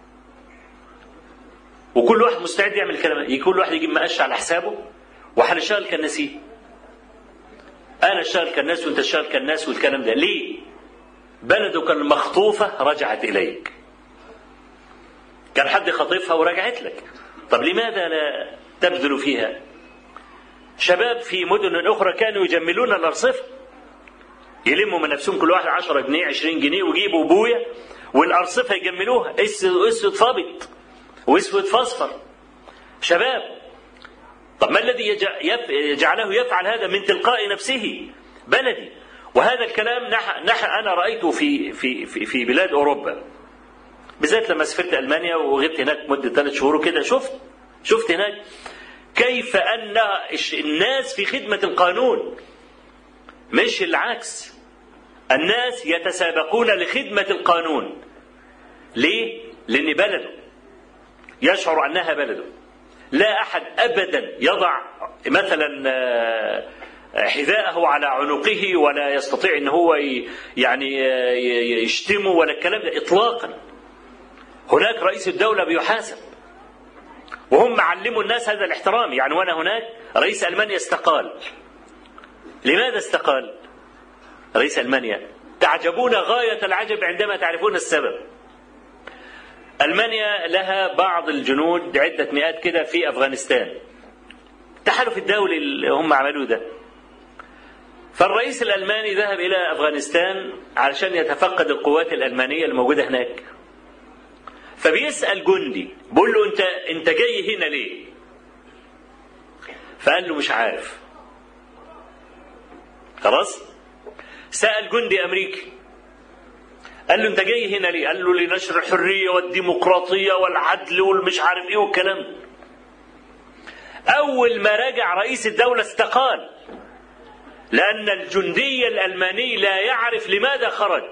وكل واحد مستعد يعمل الكلام كل واحد يجيب مقش على حسابه وهنشتغل كالنسيه انا اشتغل كالناس وانت تشتغل كالناس والكلام ده ليه بلدك المخطوفه رجعت اليك كان حد خاطفها ورجعت لك طب لماذا لا تبذل فيها شباب في مدن اخرى كانوا يجملون الارصفه يلموا من نفسهم كل واحد 10 جنيه 20 جنيه ويجيبوا بويا والارصفه يجملوها اسود فابط واسود فاصفر شباب طب ما الذي يجعله يفعل هذا من تلقاء نفسه بلدي وهذا الكلام نح, نح انا رايته في في في, في بلاد اوروبا بالذات لما سافرت المانيا وغبت هناك مده ثلاث شهور كده شفت شفت هناك كيف ان الناس في خدمه القانون مش العكس الناس يتسابقون لخدمة القانون ليه؟ لأن بلده يشعر أنها بلده لا أحد أبدا يضع مثلا حذاءه على عنقه ولا يستطيع ان هو يعني يشتمه ولا الكلام ده اطلاقا هناك رئيس الدوله بيحاسب وهم علموا الناس هذا الاحترام يعني وانا هناك رئيس المانيا استقال لماذا استقال رئيس المانيا تعجبون غايه العجب عندما تعرفون السبب المانيا لها بعض الجنود عده مئات كده في افغانستان التحالف الدولي اللي هم عملوه ده فالرئيس الالماني ذهب الى افغانستان علشان يتفقد القوات الالمانيه الموجوده هناك فبيسال جندي بيقول له انت انت جاي هنا ليه فقال له مش عارف خلاص سال جندي امريكي قال له انت جاي هنا ليه قال له لنشر الحريه والديمقراطيه والعدل والمش عارف ايه والكلام ده اول ما رجع رئيس الدوله استقال لأن الجندي الألماني لا يعرف لماذا خرج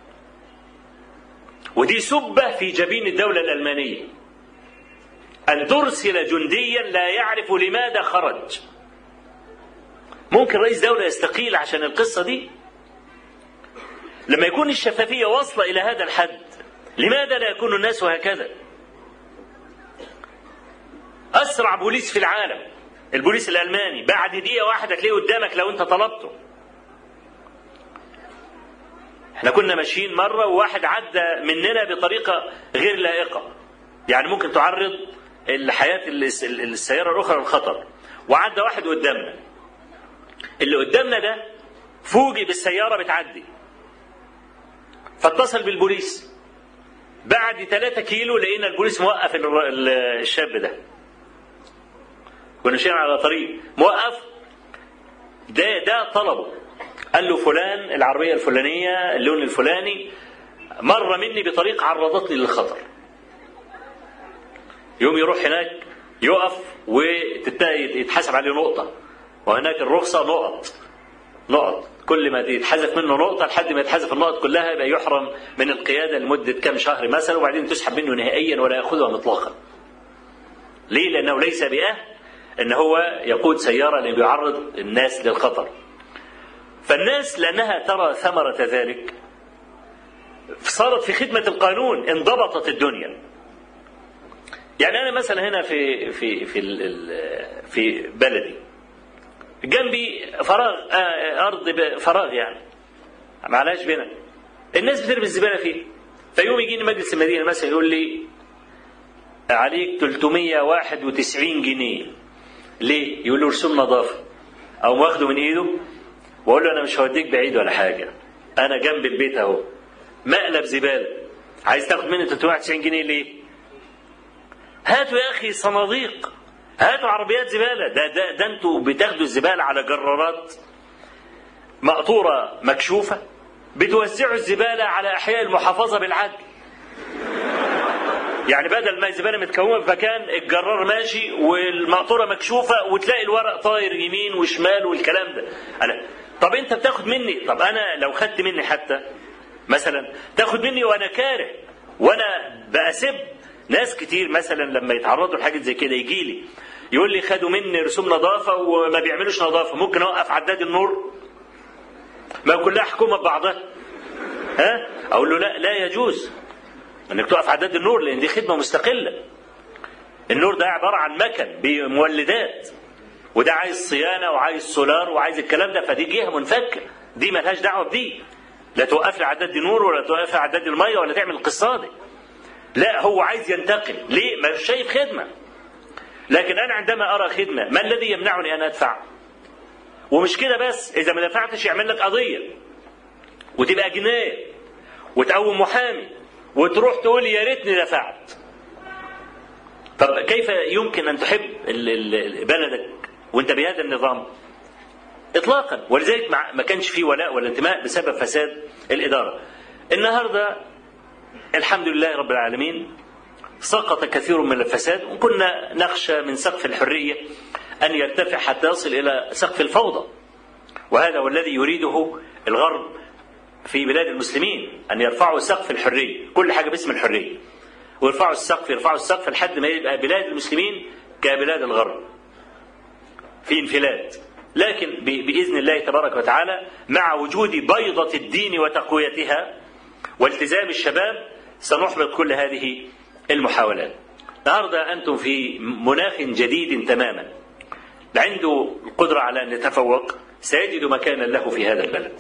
ودي سبة في جبين الدولة الألمانية أن ترسل جنديا لا يعرف لماذا خرج ممكن رئيس دولة يستقيل عشان القصة دي لما يكون الشفافية واصلة إلى هذا الحد لماذا لا يكون الناس هكذا أسرع بوليس في العالم البوليس الالماني بعد دقيقه واحده تلاقيه قدامك لو انت طلبته احنا كنا ماشيين مره وواحد عدى مننا بطريقه غير لائقه يعني ممكن تعرض الحياه الس- السياره الاخرى الخطر وعدى واحد قدامنا اللي قدامنا ده فوجئ بالسياره بتعدي فاتصل بالبوليس بعد 3 كيلو لقينا البوليس موقف الر- ال- الشاب ده كنا ماشيين على طريق موقف ده ده طلبه قال له فلان العربيه الفلانيه اللون الفلاني مر مني بطريق عرضتني للخطر يوم يروح هناك يقف ويتحسب عليه نقطة وهناك الرخصة نقط نقط كل ما يتحذف منه نقطة لحد ما يتحذف النقط كلها يبقى يحرم من القيادة لمدة كام شهر مثلا وبعدين تسحب منه نهائيا ولا يأخذها مطلقا ليه؟ لأنه ليس بأهل أن هو يقود سيارة اللي بيعرض الناس للخطر فالناس لأنها ترى ثمرة ذلك صارت في خدمة القانون انضبطت الدنيا يعني أنا مثلا هنا في في في ال- ال- في بلدي جنبي فراغ آه، أرض ب- فراغ يعني معلاش بنا الناس بترمي الزبالة فيه فيوم يجيني مجلس المدينة مثلا يقول لي عليك 391 جنيه ليه؟ يقول له رسوم نظافة أو واخده من إيده وأقول له أنا مش هوديك بعيد ولا حاجة أنا جنب البيت أهو مقلب زبالة عايز تاخد مني 391 جنيه ليه؟ هاتوا يا أخي صناديق هاتوا عربيات زبالة ده ده ده أنتوا بتاخدوا الزبالة على جرارات مقطورة مكشوفة بتوزعوا الزبالة على أحياء المحافظة بالعدل يعني بدل ما الزباله متكومه في مكان الجرار ماشي والمقطوره مكشوفه وتلاقي الورق طاير يمين وشمال والكلام ده انا طب انت بتاخد مني طب انا لو خدت مني حتى مثلا تاخد مني وانا كاره وانا بأسب ناس كتير مثلا لما يتعرضوا لحاجه زي كده يجي لي يقول لي خدوا مني رسوم نظافه وما بيعملوش نظافه ممكن اوقف عداد النور ما كلها حكومه ببعضها ها اقول له لا لا يجوز انك تقف عداد النور لان دي خدمه مستقله النور ده عباره عن مكن بمولدات وده عايز صيانه وعايز سولار وعايز الكلام ده فدي جهه منفكه دي ملهاش دعوه بدي لا توقف لي عداد النور ولا توقف لي عداد الميه ولا تعمل القصه دي لا هو عايز ينتقل ليه ما شايف خدمه لكن انا عندما ارى خدمه ما الذي يمنعني ان ادفع ومش كده بس اذا ما دفعتش يعمل لك قضيه وتبقى جنايه وتقوم محامي وتروح تقول يا ريتني دفعت طب كيف يمكن ان تحب ال- ال- بلدك وانت بهذا النظام اطلاقا ولذلك مع- ما كانش فيه ولاء ولا انتماء بسبب فساد الاداره النهارده الحمد لله رب العالمين سقط كثير من الفساد وكنا نخشى من سقف الحريه ان يرتفع حتى يصل الى سقف الفوضى وهذا هو الذي يريده الغرب في بلاد المسلمين ان يرفعوا سقف الحريه كل حاجه باسم الحريه ويرفعوا السقف يرفعوا السقف لحد ما يبقى بلاد المسلمين كبلاد الغرب في انفلات لكن ب- باذن الله تبارك وتعالى مع وجود بيضه الدين وتقويتها والتزام الشباب سنحبط كل هذه المحاولات النهارده انتم في مناخ جديد تماما عنده القدره على ان يتفوق سيجد مكانا له في هذا البلد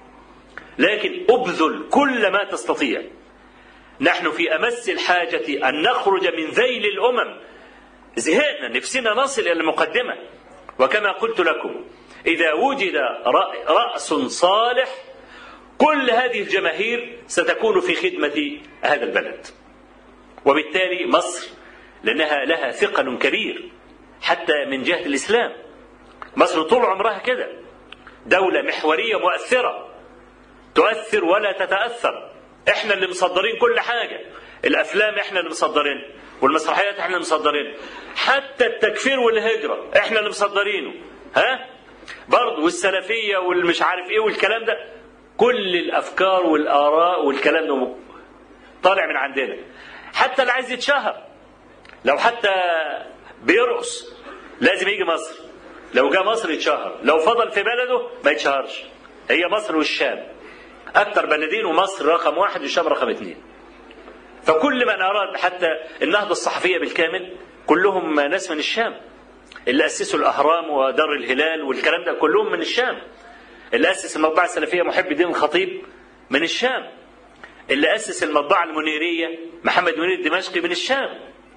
لكن ابذل كل ما تستطيع نحن في امس الحاجه ان نخرج من ذيل الامم زهقنا نفسنا نصل الى المقدمه وكما قلت لكم اذا وجد رأ- راس صالح كل هذه الجماهير ستكون في خدمه هذا البلد وبالتالي مصر لانها لها ثقل كبير حتى من جهه الاسلام مصر طول عمرها كده دوله محوريه مؤثره تؤثر ولا تتاثر احنا اللي مصدرين كل حاجه الافلام احنا اللي مصدرين والمسرحيات احنا اللي مصدرين حتى التكفير والهجره احنا اللي مصدرينه ها برضه والسلفيه والمش عارف ايه والكلام ده كل الافكار والاراء والكلام ده طالع من عندنا حتى اللي عايز يتشهر لو حتى بيرقص لازم يجي مصر لو جاء مصر يتشهر لو فضل في بلده ما يتشهرش هي مصر والشام اكثر بلدين ومصر رقم واحد والشام رقم اثنين فكل من اراد حتى النهضه الصحفيه بالكامل كلهم ناس من الشام اللي اسسوا الاهرام ودار الهلال والكلام ده كلهم من الشام اللي اسس المطبعه السلفيه محب الدين الخطيب من الشام اللي اسس المطبعه المنيريه محمد منير الدمشقي من الشام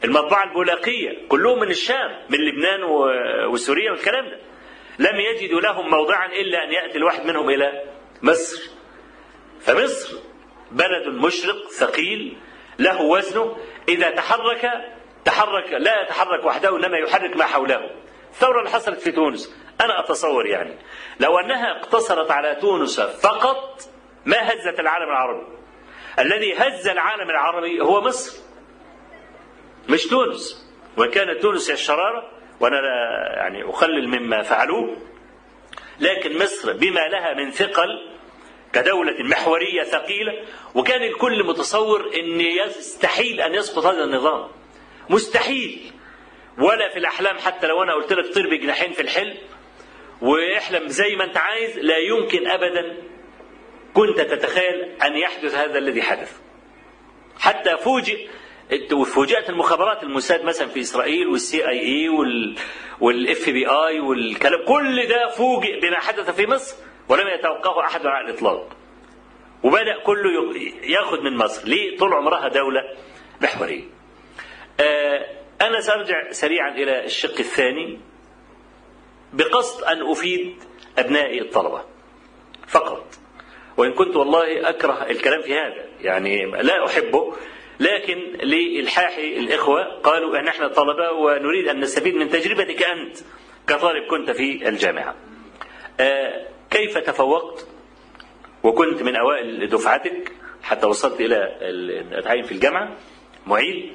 المطبعة البولاقية كلهم من الشام من لبنان وسوريا والكلام ده لم يجدوا لهم موضعا إلا أن يأتي الواحد منهم إلى مصر فمصر بلد مشرق ثقيل له وزنه إذا تحرك تحرك لا يتحرك وحده إنما يحرك ما حوله الثورة اللي حصلت في تونس أنا أتصور يعني لو أنها اقتصرت على تونس فقط ما هزت العالم العربي الذي هز العالم العربي هو مصر مش تونس وإن كانت تونس هي الشرارة وأنا لا يعني أخلل مما فعلوه لكن مصر بما لها من ثقل كدولة محورية ثقيلة وكان الكل متصور أن يستحيل أن يسقط هذا النظام مستحيل ولا في الأحلام حتى لو أنا قلت لك طير بجناحين في الحلم واحلم زي ما أنت عايز لا يمكن أبدا كنت تتخيل أن يحدث هذا الذي حدث حتى فوجئ وفوجئت المخابرات الموساد مثلا في اسرائيل والسي اي اي والاف بي اي والكلام كل ده فوجئ بما حدث في مصر ولم يتوقفه احد على الاطلاق. وبدا كله ياخذ من مصر، ليه؟ طول عمرها دوله محوريه. آه انا سارجع سريعا الى الشق الثاني بقصد ان افيد ابنائي الطلبه فقط. وان كنت والله اكره الكلام في هذا، يعني لا احبه لكن لإلحاح الإخوة قالوا أن احنا طلبة ونريد أن نستفيد من تجربتك أنت كطالب كنت في الجامعة آه كيف تفوقت وكنت من أوائل دفعتك حتى وصلت إلى التعيين في الجامعة معيد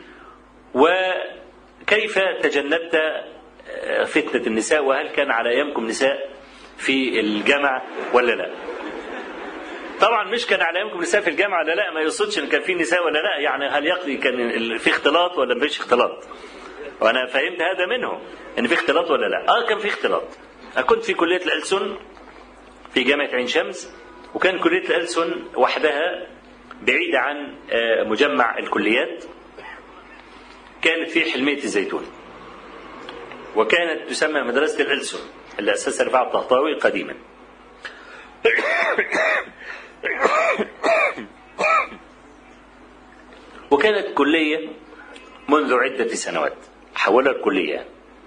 وكيف تجنبت فتنة النساء وهل كان على أيامكم نساء في الجامعة ولا لا طبعا مش كان على ايامكم نساء في الجامعه ولا لا ما يقصدش ان كان في نساء ولا لا يعني هل يقضي كان في اختلاط ولا ما فيش اختلاط وانا فهمت هذا منهم ان في اختلاط ولا لا اه كان في اختلاط انا كنت في كليه الألسن في جامعه عين شمس وكان كليه الألسن وحدها بعيده عن مجمع الكليات كانت في حلميه الزيتون وكانت تسمى مدرسه الألسن اللي اسسها رفاعه الطهطاوي قديما وكانت كلية منذ عدة سنوات حولها الكلية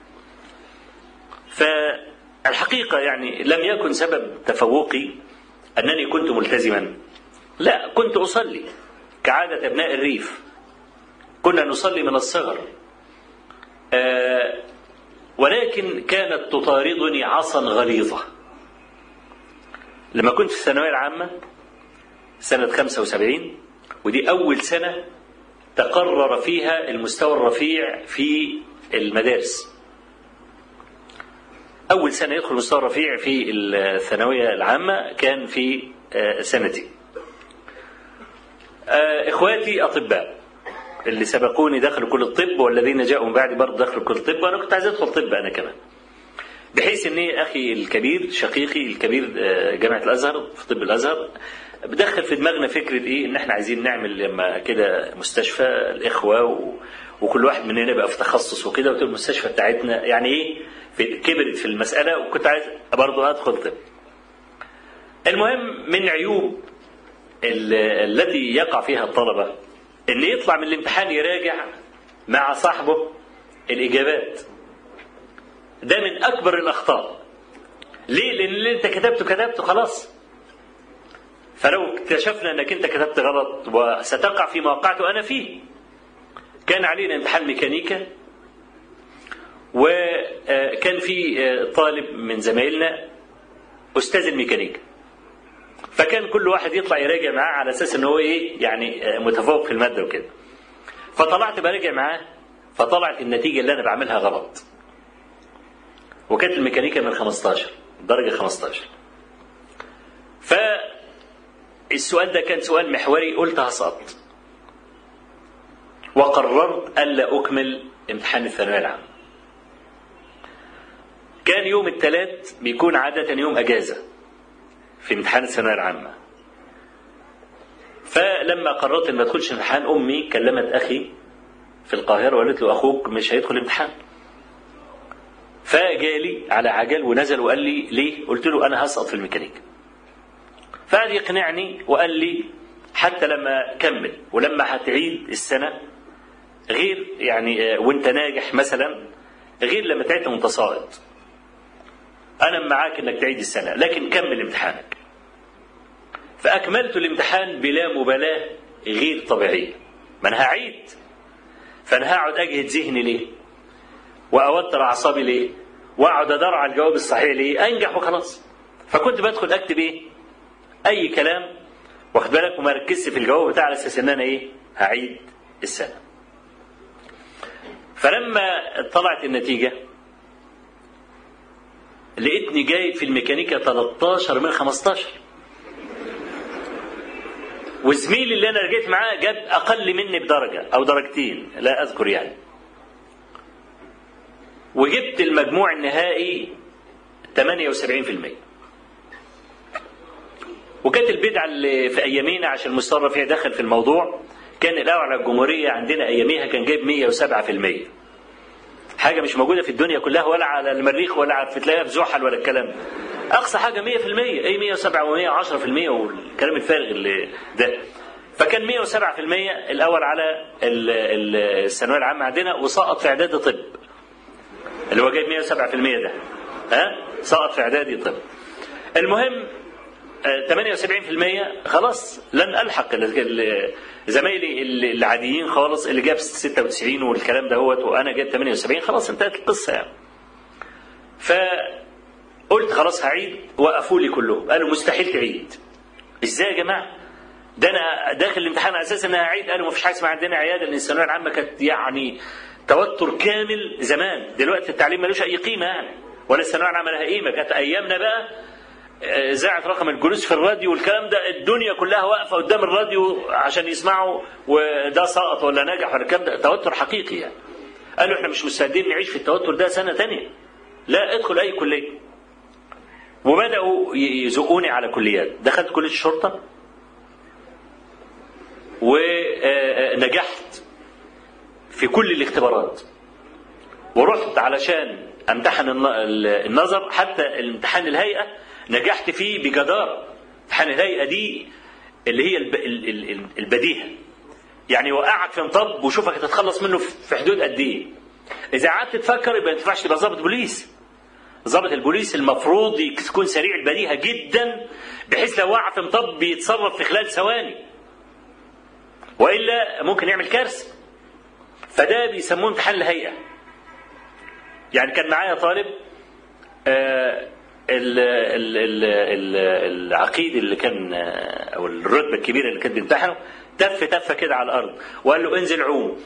فالحقيقة يعني لم يكن سبب تفوقي أنني كنت ملتزما لا كنت أصلي كعادة أبناء الريف كنا نصلي من الصغر آه ولكن كانت تطاردني عصا غليظة لما كنت في الثانوية العامة سنة 75 ودي أول سنة تقرر فيها المستوى الرفيع في المدارس أول سنة يدخل المستوى الرفيع في الثانوية العامة كان في سنتي إخواتي أطباء اللي سبقوني دخلوا كل الطب والذين جاءوا من بعدي برضه دخلوا كل الطب وأنا كنت عايز أدخل طب أنا كمان بحيث ان اخي الكبير شقيقي الكبير جامعه الازهر في طب الازهر بدخل في دماغنا فكره ايه ان احنا عايزين نعمل لما كده مستشفى الاخوه و... وكل واحد مننا بقى في تخصص وكده وتبقى المستشفى بتاعتنا يعني ايه في كبرت في المساله وكنت عايز برضه ادخل طب. المهم من عيوب ال... التي يقع فيها الطلبه ان يطلع من الامتحان يراجع مع صاحبه الاجابات ده من اكبر الاخطاء ليه لان اللي انت كتبته كتبته خلاص فلو اكتشفنا انك انت كتبت غلط وستقع في ما وقعت انا فيه كان علينا امتحان ميكانيكا وكان في طالب من زمايلنا استاذ الميكانيكا فكان كل واحد يطلع يراجع معاه على اساس ان هو ايه يعني متفوق في الماده وكده فطلعت براجع معاه فطلعت النتيجه اللي انا بعملها غلط وكانت الميكانيكا من 15 درجة 15 فالسؤال ده كان سؤال محوري قلت هسقط وقررت ألا أكمل امتحان الثانوية العامة كان يوم الثلاث بيكون عادة يوم أجازة في امتحان الثانوية العامة فلما قررت ان ما ادخلش امتحان امي كلمت اخي في القاهره وقالت له اخوك مش هيدخل امتحان فجالي على عجل ونزل وقال لي ليه؟ قلت له انا هسقط في الميكانيكا. فقعد يقنعني وقال لي حتى لما كمل ولما هتعيد السنه غير يعني آه، وانت ناجح مثلا غير لما تعيد وانت ساقط انا معاك انك تعيد السنه لكن كمل امتحانك فاكملت الامتحان بلا مبالاه غير طبيعيه ما انا هعيد فانا هقعد اجهد ذهني ليه واوتر اعصابي ليه واقعد ادور على الجواب الصحيح ليه انجح وخلاص فكنت بدخل اكتب ايه اي كلام واخد بالك وما ركزت في الجواب بتاع على اساس ان انا ايه هعيد السنه فلما طلعت النتيجه لقيتني جايب في الميكانيكا 13 من 15 وزميلي اللي انا رجعت معاه جاب اقل مني بدرجه او درجتين لا اذكر يعني وجبت المجموع النهائي 78% وكانت البدعه اللي في ايامينا عشان المستر رفيع دخل في الموضوع كان الاول على الجمهوريه عندنا اياميها كان جايب 107% حاجه مش موجوده في الدنيا كلها ولا على المريخ ولا على في تلاقيها في زحل ولا الكلام ده اقصى حاجه 100% ايه 107 و110% والكلام الفارغ اللي ده فكان 107% الاول على ال- ال- الثانويه العامه عندنا وسقط في اعدادي طب اللي هو جايب 107% ده ها سقط في اعدادي طب المهم آه، 78% خلاص لن الحق ال- ال- زمايلي ال- العاديين خالص اللي جاب 96 والكلام ده هوت وانا جايب 78 خلاص انتهت القصه يعني فقلت خلاص هعيد وقفوا لي كلهم قالوا مستحيل تعيد ازاي يا جماعه ده انا داخل الامتحان على اساس ان انا هعيد قالوا ما فيش حاجه اسمها عندنا عياده لان الثانويه العامه كانت يعني توتر كامل زمان دلوقتي التعليم ملوش اي قيمه يعني ولا الثانويه العامه لها قيمه كانت ايامنا بقى آه، اذاعه رقم الجلوس في الراديو والكلام ده الدنيا كلها واقفه قدام الراديو عشان يسمعوا وده سقط ولا نجح ولا الكلام ده توتر حقيقي يعني قالوا احنا مش مستعدين نعيش في التوتر ده سنه تانية لا ادخل اي كليه وبداوا ي- يزقوني على كليات دخلت كليه الشرطه ونجحت في كل الاختبارات ورحت علشان امتحن الن- ال- النظر حتى الامتحان الهيئه نجحت فيه بجداره امتحان الهيئه دي اللي هي الب- ال- ال- ال- البديهه يعني يوقعك في مطب وشوفك هتتخلص منه في حدود قد ايه اذا قعدت تفكر يبقى ما ينفعش تبقى ضابط بوليس ضابط البوليس المفروض يكون سريع البديهه جدا بحيث لو وقع في مطب بيتصرف في خلال ثواني والا ممكن يعمل كارثه فده بيسموه امتحان الهيئه يعني كان معايا طالب آه، ال- ال- ال- ال- العقيد اللي كان آه، او الرتبه الكبيره اللي كان بيمتحنه تف تفه كده على الارض وقال له انزل عوم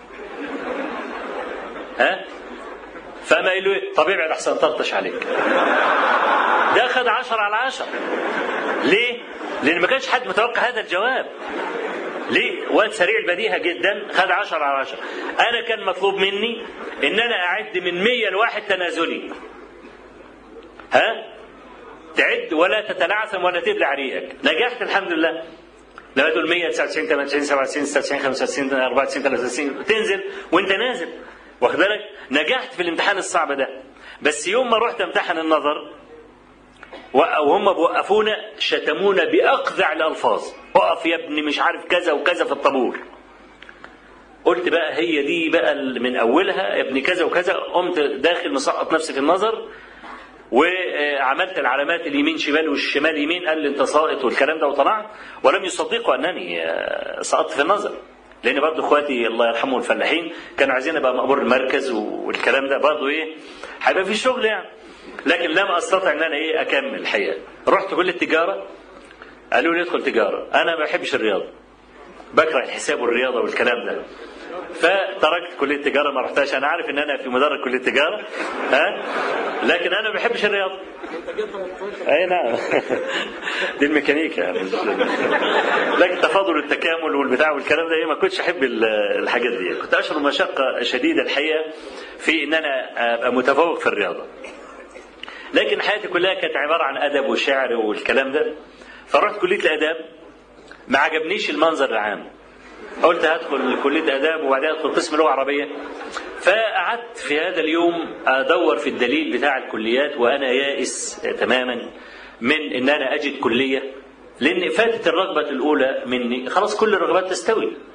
ها فما قال له ايه طب ابعد احسن طرطش عليك ده خد عشرة على عشرة ليه؟ لأن ما كانش حد متوقع هذا الجواب ليه؟ واد سريع البديهة جدا خد 10 على 10 أنا كان مطلوب مني إن أنا أعد من 100 لواحد تنازلي ها؟ تعد ولا تتلعثم ولا تبلع ريقك نجحت الحمد لله لما تقول 100 99 98 97 96 95 94 93 تنزل وانت نازل واخد بالك نجحت في الامتحان الصعب ده بس يوم ما رحت امتحن النظر وهم بوقفونا شتمونا باقذع الالفاظ اقف يا ابني مش عارف كذا وكذا في الطابور قلت بقى هي دي بقى من اولها يا ابني كذا وكذا قمت داخل مسقط نفسي في النظر وعملت العلامات اليمين شمال والشمال يمين قال لي انت ساقط والكلام ده وطلعت ولم يصدقوا انني سقطت في النظر لان برضه اخواتي الله يرحمهم الفلاحين كانوا عايزين ابقى مأمور المركز والكلام ده برضه ايه هيبقى في شغل يعني لكن لم استطع ان انا ايه اكمل الحقيقه رحت كليه التجاره قالوا لي ادخل تجاره انا ما بحبش الرياضه بكره الحساب والرياضه والكلام ده فتركت كليه التجاره ما رحتهاش انا عارف ان انا في مدرج كليه التجاره ها لكن انا ما بحبش الرياضه اي نعم دي الميكانيكا يعني لكن تفاضل التكامل والبتاع والكلام ده ايه ما كنتش احب الحاجات دي كنت اشعر مشقه شديده الحقيقه في ان انا ابقى متفوق في الرياضه لكن حياتي كلها كانت عباره عن ادب وشعر والكلام ده فرحت كليه الاداب ما عجبنيش المنظر العام قلت هدخل كليه اداب وبعدين ادخل قسم لغه عربيه فقعدت في هذا اليوم ادور في الدليل بتاع الكليات وانا يائس تماما من ان انا اجد كليه لان فاتت الرغبه الاولى مني خلاص كل الرغبات تستوي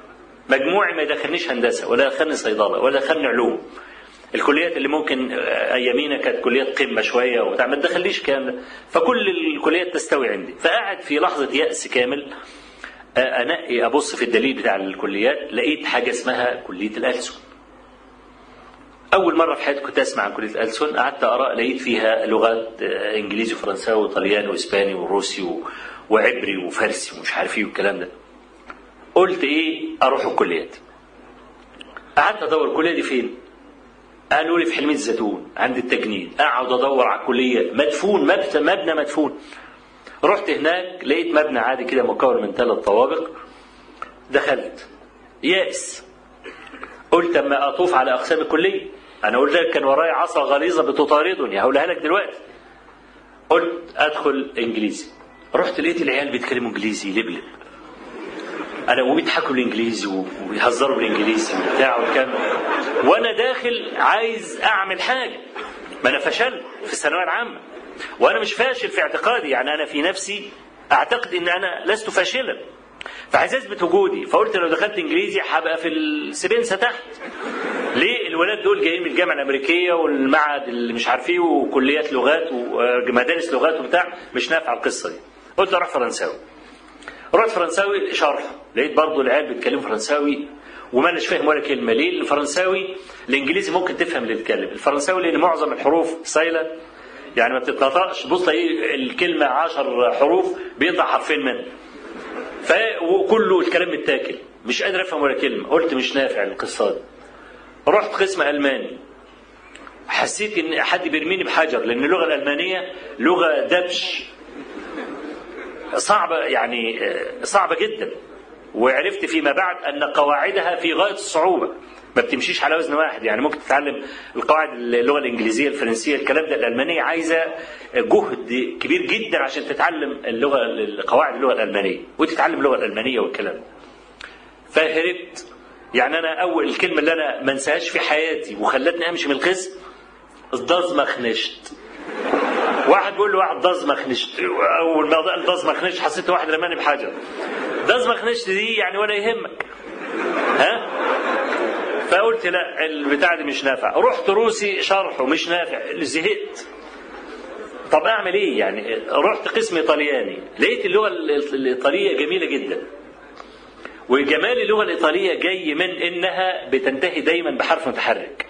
مجموعي ما يدخلنيش هندسه ولا يدخلني صيدله ولا يدخلني علوم الكليات اللي ممكن ايامينا كانت كليات قمه شويه وبتاع ما تدخليش الكلام ده فكل الكليات تستوي عندي فقعد في لحظه ياس كامل انقي ابص في الدليل بتاع الكليات لقيت حاجه اسمها كليه الالسن اول مره في حياتي كنت اسمع عن كليه الالسن قعدت اقرا لقيت فيها لغات انجليزي وفرنساوي وطلياني واسباني وروسي وعبري وفارسي ومش عارف ايه والكلام ده قلت ايه اروح الكليات قعدت ادور الكليه دي فين قالوا لي في حلمية الزيتون عند التجنيد اقعد ادور على الكليه مدفون مبنى مدفون رحت هناك لقيت مبنى عادي كده مكون من ثلاث طوابق دخلت يائس قلت اما اطوف على اقسام الكليه انا قلت لك كان ورايا عصا غليظه بتطاردني هقولها لك دلوقتي قلت ادخل انجليزي رحت لقيت العيال بيتكلموا انجليزي لبلب انا وبيضحكوا الانجليزي وبيهزروا بالانجليزي وبتاع وكان وانا داخل عايز اعمل حاجه ما انا فشلت في الثانويه العامه وانا مش فاشل في اعتقادي يعني انا في نفسي اعتقد ان انا لست فاشلا فعايز اثبت وجودي فقلت لو دخلت انجليزي هبقى في السبنسه تحت ليه الولاد دول جايين من الجامعه الامريكيه والمعهد اللي مش عارف ايه وكليات لغات ومدارس لغات وبتاع مش نافعه القصه دي قلت اروح فرنساوي رحت فرنساوي شرح لقيت برضه العيال بيتكلموا فرنساوي وما اناش فاهم ولا كلمه ليه الفرنساوي الانجليزي ممكن تفهم اللي بيتكلم الفرنساوي لان معظم الحروف سايله يعني ما بتتنطقش بص ايه الكلمه عشر حروف بيطلع حرفين منها ف وكله الكلام متاكل مش قادر افهم ولا كلمه قلت مش نافع القصه دي رحت قسم الماني حسيت ان حد بيرميني بحجر لان اللغه الالمانيه لغه دبش صعبه يعني صعبه جدا وعرفت فيما بعد ان قواعدها في غايه الصعوبه ما بتمشيش على وزن واحد يعني ممكن تتعلم القواعد اللغه الانجليزيه الفرنسيه الكلام ده الالمانيه عايزه جهد كبير جدا عشان تتعلم اللغه قواعد اللغه الالمانيه وتتعلم اللغه الالمانيه والكلام ده فهربت يعني انا اول الكلمه اللي انا ما انساهاش في حياتي وخلتني امشي من القسم ازدزمخنشت واحد بيقول له واحد دزمخنشت اول ما قال دزمخنشت حسيت واحد رماني بحجر دزمخنشت دي يعني ولا يهمك ها فقلت لا البتاع دي مش نافع رحت روسي شرحه مش نافع زهقت طب اعمل ايه يعني رحت قسم ايطالياني لقيت اللغه الايطاليه جميله جدا وجمال اللغه الايطاليه جاي من انها بتنتهي دايما بحرف متحرك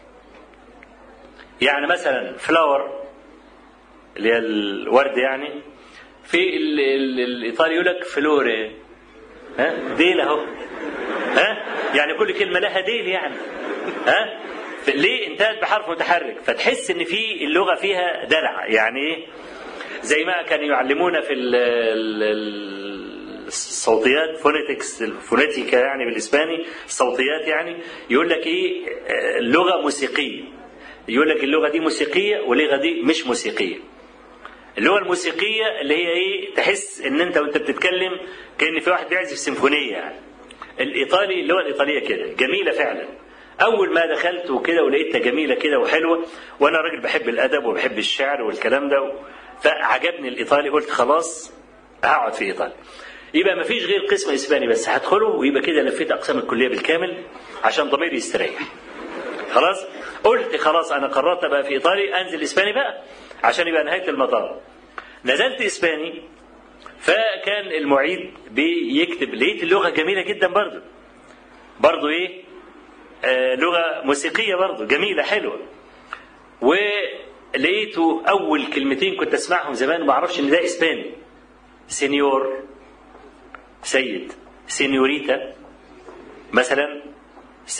يعني مثلا فلاور اللي هي الورد يعني في ال ال الايطالي يقول لك فلوري ها ديل اهو ها يعني كل كلمه لها ديل يعني ها ليه انتهت بحرف متحرك فتحس ان في اللغه فيها دلع يعني ايه زي ما كانوا يعلمونا في ال ال الصوتيات فونيتكس الفونيتيكا يعني بالاسباني الصوتيات يعني يقول لك ايه اللغه موسيقيه يقول لك اللغه دي موسيقيه واللغه دي مش موسيقيه اللغه الموسيقيه اللي هي ايه تحس ان انت وانت بتتكلم كان في واحد بيعزف سيمفونيه يعني الايطالي اللغه الايطاليه كده جميله فعلا اول ما دخلت وكده ولقيتها جميله كده وحلوه وانا راجل بحب الادب وبحب الشعر والكلام ده فعجبني الايطالي قلت خلاص هقعد في ايطاليا يبقى ما فيش غير قسم اسباني بس هدخله ويبقى كده لفيت اقسام الكليه بالكامل عشان ضميري يستريح خلاص قلت خلاص انا قررت ابقى في ايطاليا انزل اسباني بقى عشان يبقى نهايه المطار نزلت اسباني فكان المعيد بيكتب لقيت اللغه جميله جدا برضه برضه ايه آه لغه موسيقيه برضه جميله حلوه ولقيته اول كلمتين كنت اسمعهم زمان وما اعرفش ان ده اسباني سينيور سيد سينيوريتا مثلا س...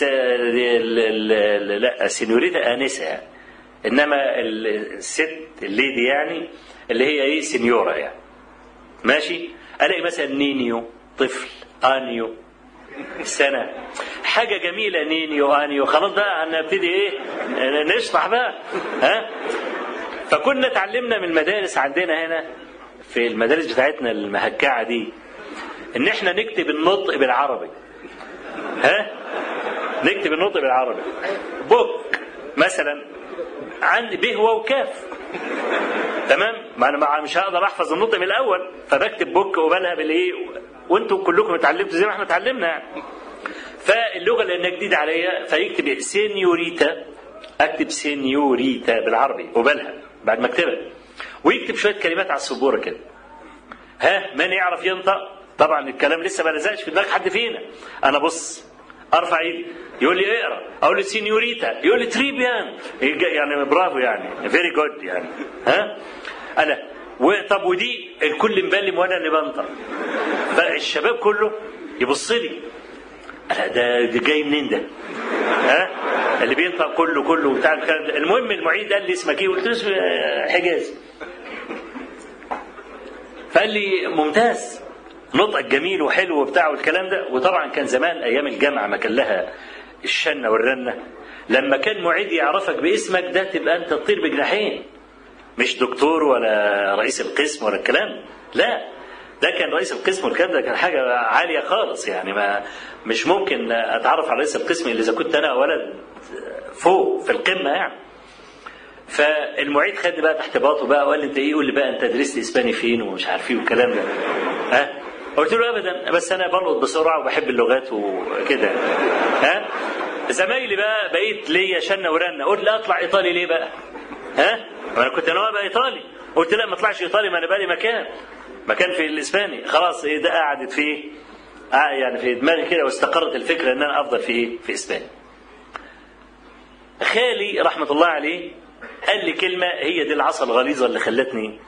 لا سينيوريتا انسه انما الست الليدي يعني اللي هي ايه سينيورا يعني ماشي الاقي مثلا نينيو طفل انيو سنة حاجة جميلة نينيو انيو خلاص بقى هنبتدي ايه نشطح بقى ها فكنا اتعلمنا من المدارس عندنا هنا في المدارس بتاعتنا المهكعة دي ان احنا نكتب النطق بالعربي ها نكتب النطق بالعربي بوك مثلا عندي به وكاف تمام ما انا مش هقدر احفظ النطق من الاول فبكتب بوك وبالها بالايه وانتم كلكم اتعلمتوا زي ما احنا اتعلمنا يعني فاللغه لانها جديده عليا فيكتب سينيوريتا اكتب سينيوريتا بالعربي وبالها بعد ما اكتبها ويكتب شويه كلمات على السبوره كده ها من يعرف ينطق طبعا الكلام لسه ما لزقش في دماغ حد فينا انا بص ارفع ايدي يقول لي اقرا اقول له سينيوريتا يقول لي تريبيان يعني برافو يعني فيري جود يعني ها انا طب ودي الكل مبلم وانا اللي بنطق فالشباب كله يبص لي انا ده, ده جاي منين ده؟ ها؟ اللي بينطق كله كله بتاع الكلام ده المهم المعيد قال لي اسمك ايه؟ قلت له اسمي حجازي فقال لي ممتاز نطقك جميل وحلو وبتاع والكلام ده وطبعا كان زمان ايام الجامعه ما كان لها الشنه والرنه لما كان معيد يعرفك باسمك ده تبقى انت تطير بجناحين مش دكتور ولا رئيس القسم ولا الكلام لا ده كان رئيس القسم والكلام ده كان حاجه عاليه خالص يعني ما مش ممكن اتعرف على رئيس القسم الا اذا كنت انا ولد فوق في القمه يعني فالمعيد خدني بقى تحت باطه بقى وقال لي انت ايه قول لي بقى انت درست اسباني فين ومش عارف ايه والكلام ده ها قلت له ابدا بس انا بلقط بسرعه وبحب اللغات وكده ها زمايلي بقى بقيت ليا شنه ورنه قلت لا اطلع ايطالي ليه بقى ها انا كنت انا بقى ايطالي قلت لا ما اطلعش ايطالي ما انا بقى لي مكان مكان في الاسباني خلاص ايه ده قعدت فيه آه يعني في دماغي كده واستقرت الفكره ان انا افضل في ايه في اسباني خالي رحمه الله عليه قال لي كلمه هي دي العصا الغليظه اللي خلتني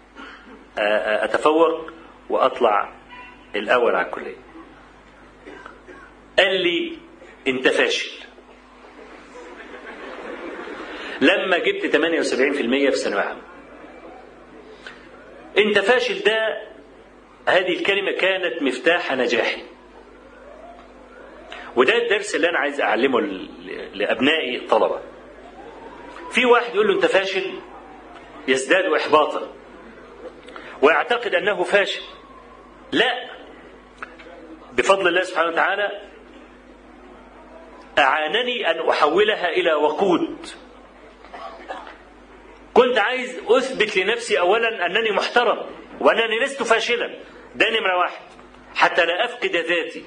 اتفوق واطلع الاول على الكليه قال لي انت فاشل لما جبت 78% في ثانويه عامه انت فاشل ده هذه الكلمه كانت مفتاح نجاحي وده الدرس اللي انا عايز اعلمه لابنائي الطلبه في واحد يقول له انت فاشل يزداد احباطا ويعتقد انه فاشل لا بفضل الله سبحانه وتعالى اعانني ان احولها الى وقود كنت عايز اثبت لنفسي اولا انني محترم وانني لست فاشلا ده نمره واحد حتى لا افقد ذاتي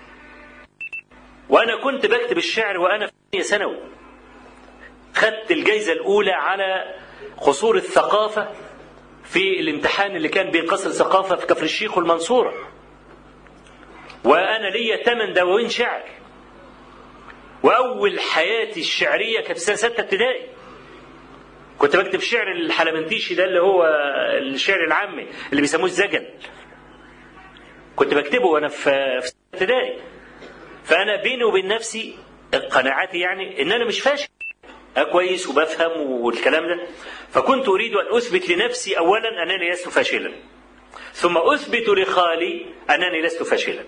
وانا كنت بكتب الشعر وانا في ثانوي خدت الجائزه الاولى على قصور الثقافه في الامتحان اللي كان بين قصر الثقافه في كفر الشيخ والمنصوره وانا ليا ثمان دواوين شعر واول حياتي الشعريه كانت في سنه سته ابتدائي كنت بكتب شعر الحلمنتيشي ده اللي هو الشعر العامي اللي بيسموه الزجل كنت بكتبه وانا في في ابتدائي فانا بيني وبين نفسي قناعاتي يعني ان انا مش فاشل أنا كويس وبفهم والكلام ده فكنت اريد ان اثبت لنفسي اولا انني لست فاشلا ثم اثبت لخالي انني لست فاشلا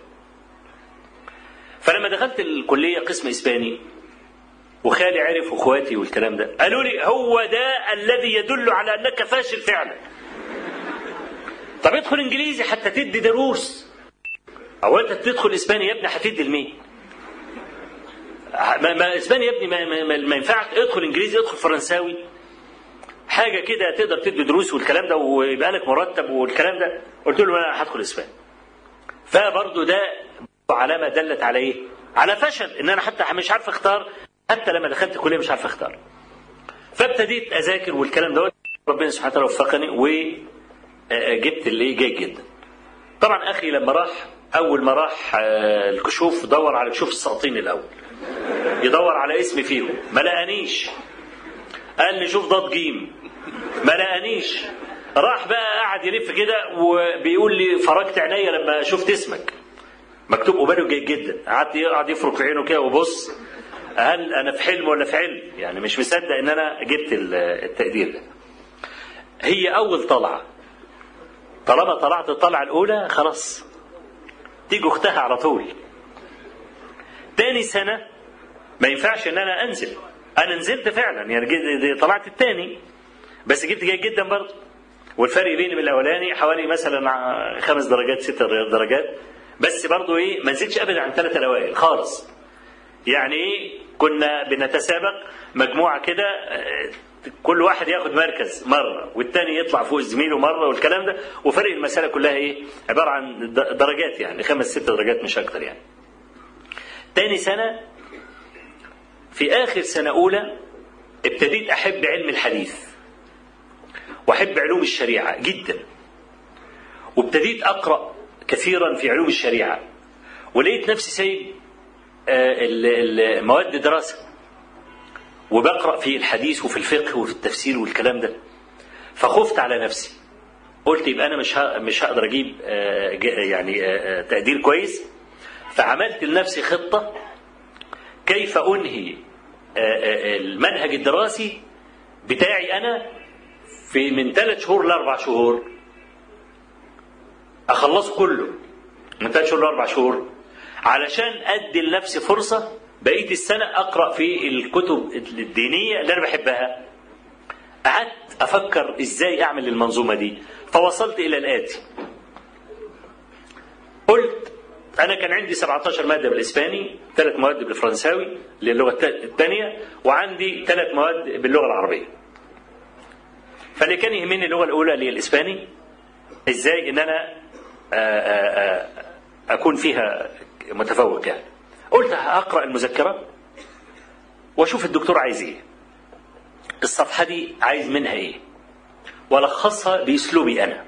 فلما دخلت الكليه قسم اسباني وخالي عرف واخواتي والكلام ده قالوا لي هو ده الذي يدل على انك فاشل فعلا طب ادخل انجليزي حتى تدي دروس او انت تدخل اسباني يا ابني هتدي لمين ما, ما اسباني يا ابني ما, ما, ما, ما ينفعش ادخل انجليزي ادخل فرنساوي حاجه كده تقدر تدي دروس والكلام ده ويبقى لك مرتب والكلام ده قلت له انا هدخل اسباني فبرضه ده علامه دلت على ايه على فشل ان انا حتى مش عارف اختار حتى لما دخلت الكليه مش عارف اختار فابتديت اذاكر والكلام دوت ربنا سبحانه وتعالى وفقني وجبت اللي جيد جدا طبعا اخي لما راح اول ما راح الكشوف دور على كشوف السلاطين الاول يدور على اسمي فيهم ما لقانيش قال لي شوف ضاد جيم ما لقانيش راح بقى قعد يلف كده وبيقول لي فرجت عينيا لما شفت اسمك مكتوب قباله جيد جدا قعد يقعد يفرك في عينه كده وبص هل انا في حلم ولا في علم يعني مش مصدق ان انا جبت التقدير ده هي اول طلعه طالما طلعت الطلعه الاولى خلاص تيجي اختها على طول تاني سنه ما ينفعش ان انا انزل انا نزلت فعلا يعني طلعت التاني بس جبت جيد جدا برضه والفرق بيني من الاولاني حوالي مثلا خمس درجات ست درجات بس برضه ايه ما نزلتش ابدا عن ثلاثه الاوائل خالص يعني ايه كنا بنتسابق مجموعه كده كل واحد ياخد مركز مره والتاني يطلع فوق زميله مره والكلام ده وفرق المساله كلها ايه عباره عن درجات يعني خمس ست درجات مش اكتر يعني تاني سنة في آخر سنة أولى ابتديت أحب علم الحديث وأحب علوم الشريعة جدا وابتديت أقرأ كثيرا في علوم الشريعة ولقيت نفسي سايب آه، مواد دراسة وبقرأ في الحديث وفي الفقه وفي التفسير والكلام ده فخفت على نفسي قلت يبقى أنا مش مش هقدر أجيب آه، يعني آه، تقدير كويس فعملت لنفسي خطة كيف أنهي المنهج الدراسي بتاعي أنا في من ثلاث شهور لأربع شهور أخلصه كله من ثلاث شهور لأربع شهور علشان أدي لنفسي فرصة بقية السنة أقرأ في الكتب الدينية اللي أنا بحبها قعدت أفكر إزاي أعمل المنظومة دي فوصلت إلى الآتي قلت أنا كان عندي 17 مادة بالإسباني ثلاث مواد بالفرنساوي للغة الثانية وعندي ثلاث مواد باللغة العربية فاللي كان يهمني اللغة الأولى اللي هي الإسباني إزاي إن أنا آآ آآ أكون فيها متفوق يعني قلت أقرأ المذكرة وأشوف الدكتور عايز إيه الصفحة دي عايز منها إيه ولخصها بأسلوبي أنا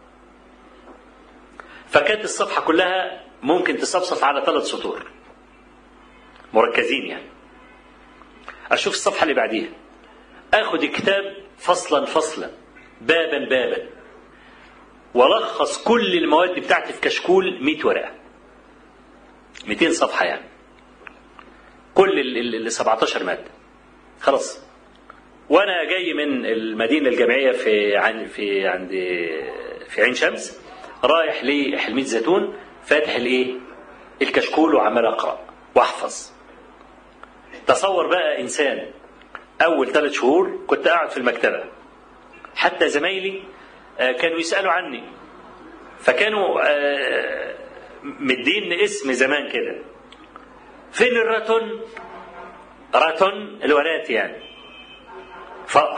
فكانت الصفحة كلها ممكن تصفصف على ثلاث سطور مركزين يعني أشوف الصفحة اللي بعديها أخذ الكتاب فصلا فصلا بابا بابا ولخص كل المواد بتاعتي في كشكول 100 ورقة 200 صفحة يعني كل ال 17 مادة خلاص وانا جاي من المدينه الجامعيه في عن في عند في عين شمس رايح لحلميه زيتون فاتح الايه الكشكول وعمال اقرا واحفظ تصور بقى انسان اول ثلاث شهور كنت قاعد في المكتبه حتى زمايلي كانوا يسالوا عني فكانوا مدين اسم زمان كده فين الراتون راتون الورات يعني فقر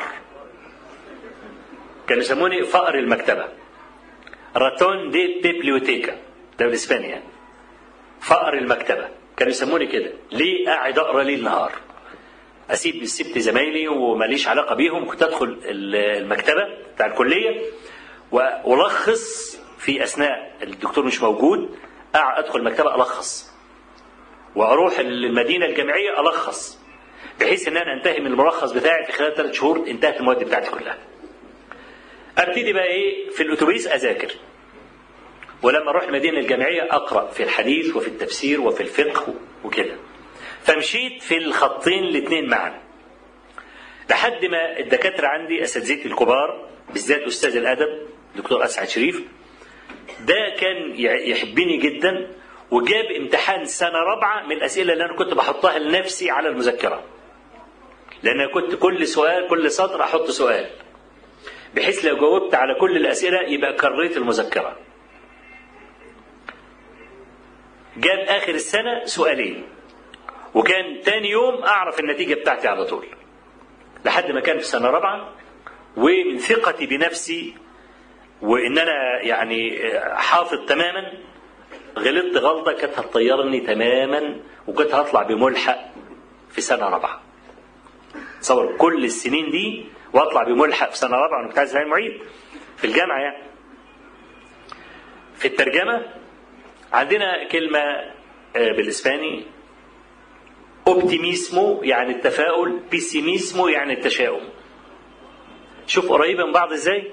كانوا يسموني فقر المكتبة راتون دي بيبليوتيكا ده بالاسباني يعني فقر المكتبة كانوا يسموني كده ليه قاعد اقرا ليل نهار اسيب سبت زمايلي وماليش علاقه بيهم كنت ادخل المكتبه بتاع الكليه والخص في اثناء الدكتور مش موجود ادخل المكتبه الخص واروح المدينه الجامعيه الخص بحيث ان انا انتهي من الملخص بتاعي في خلال ثلاث شهور انتهت المواد بتاعتي كلها. ابتدي بقى ايه في الاتوبيس اذاكر. ولما اروح المدينه الجامعيه اقرا في الحديث وفي التفسير وفي الفقه وكده. فمشيت في الخطين الاثنين معا. لحد ما الدكاتره عندي اساتذتي الكبار بالذات استاذ الادب دكتور اسعد شريف ده كان يحبني جدا وجاب امتحان سنه رابعه من الاسئله اللي انا كنت بحطها لنفسي على المذكره. لان انا كنت كل سؤال كل سطر احط سؤال. بحيث لو جاوبت على كل الاسئله يبقى كريت المذكره. جاب اخر السنه سؤالين. وكان تاني يوم اعرف النتيجه بتاعتي على طول. لحد ما كان في سنه رابعه ومن ثقتي بنفسي وان انا يعني حافظ تماما غلطت غلطه كانت هتطيرني تماما وكنت هطلع بملحق في سنه رابعه. تصور كل السنين دي واطلع بملحق في سنه رابعه وانا كنت عايز معيد في الجامعه يعني. في الترجمه عندنا كلمه بالاسباني اوبتيميسمو يعني التفاؤل بيسيميسمو يعني التشاؤم شوف قريبه من بعض ازاي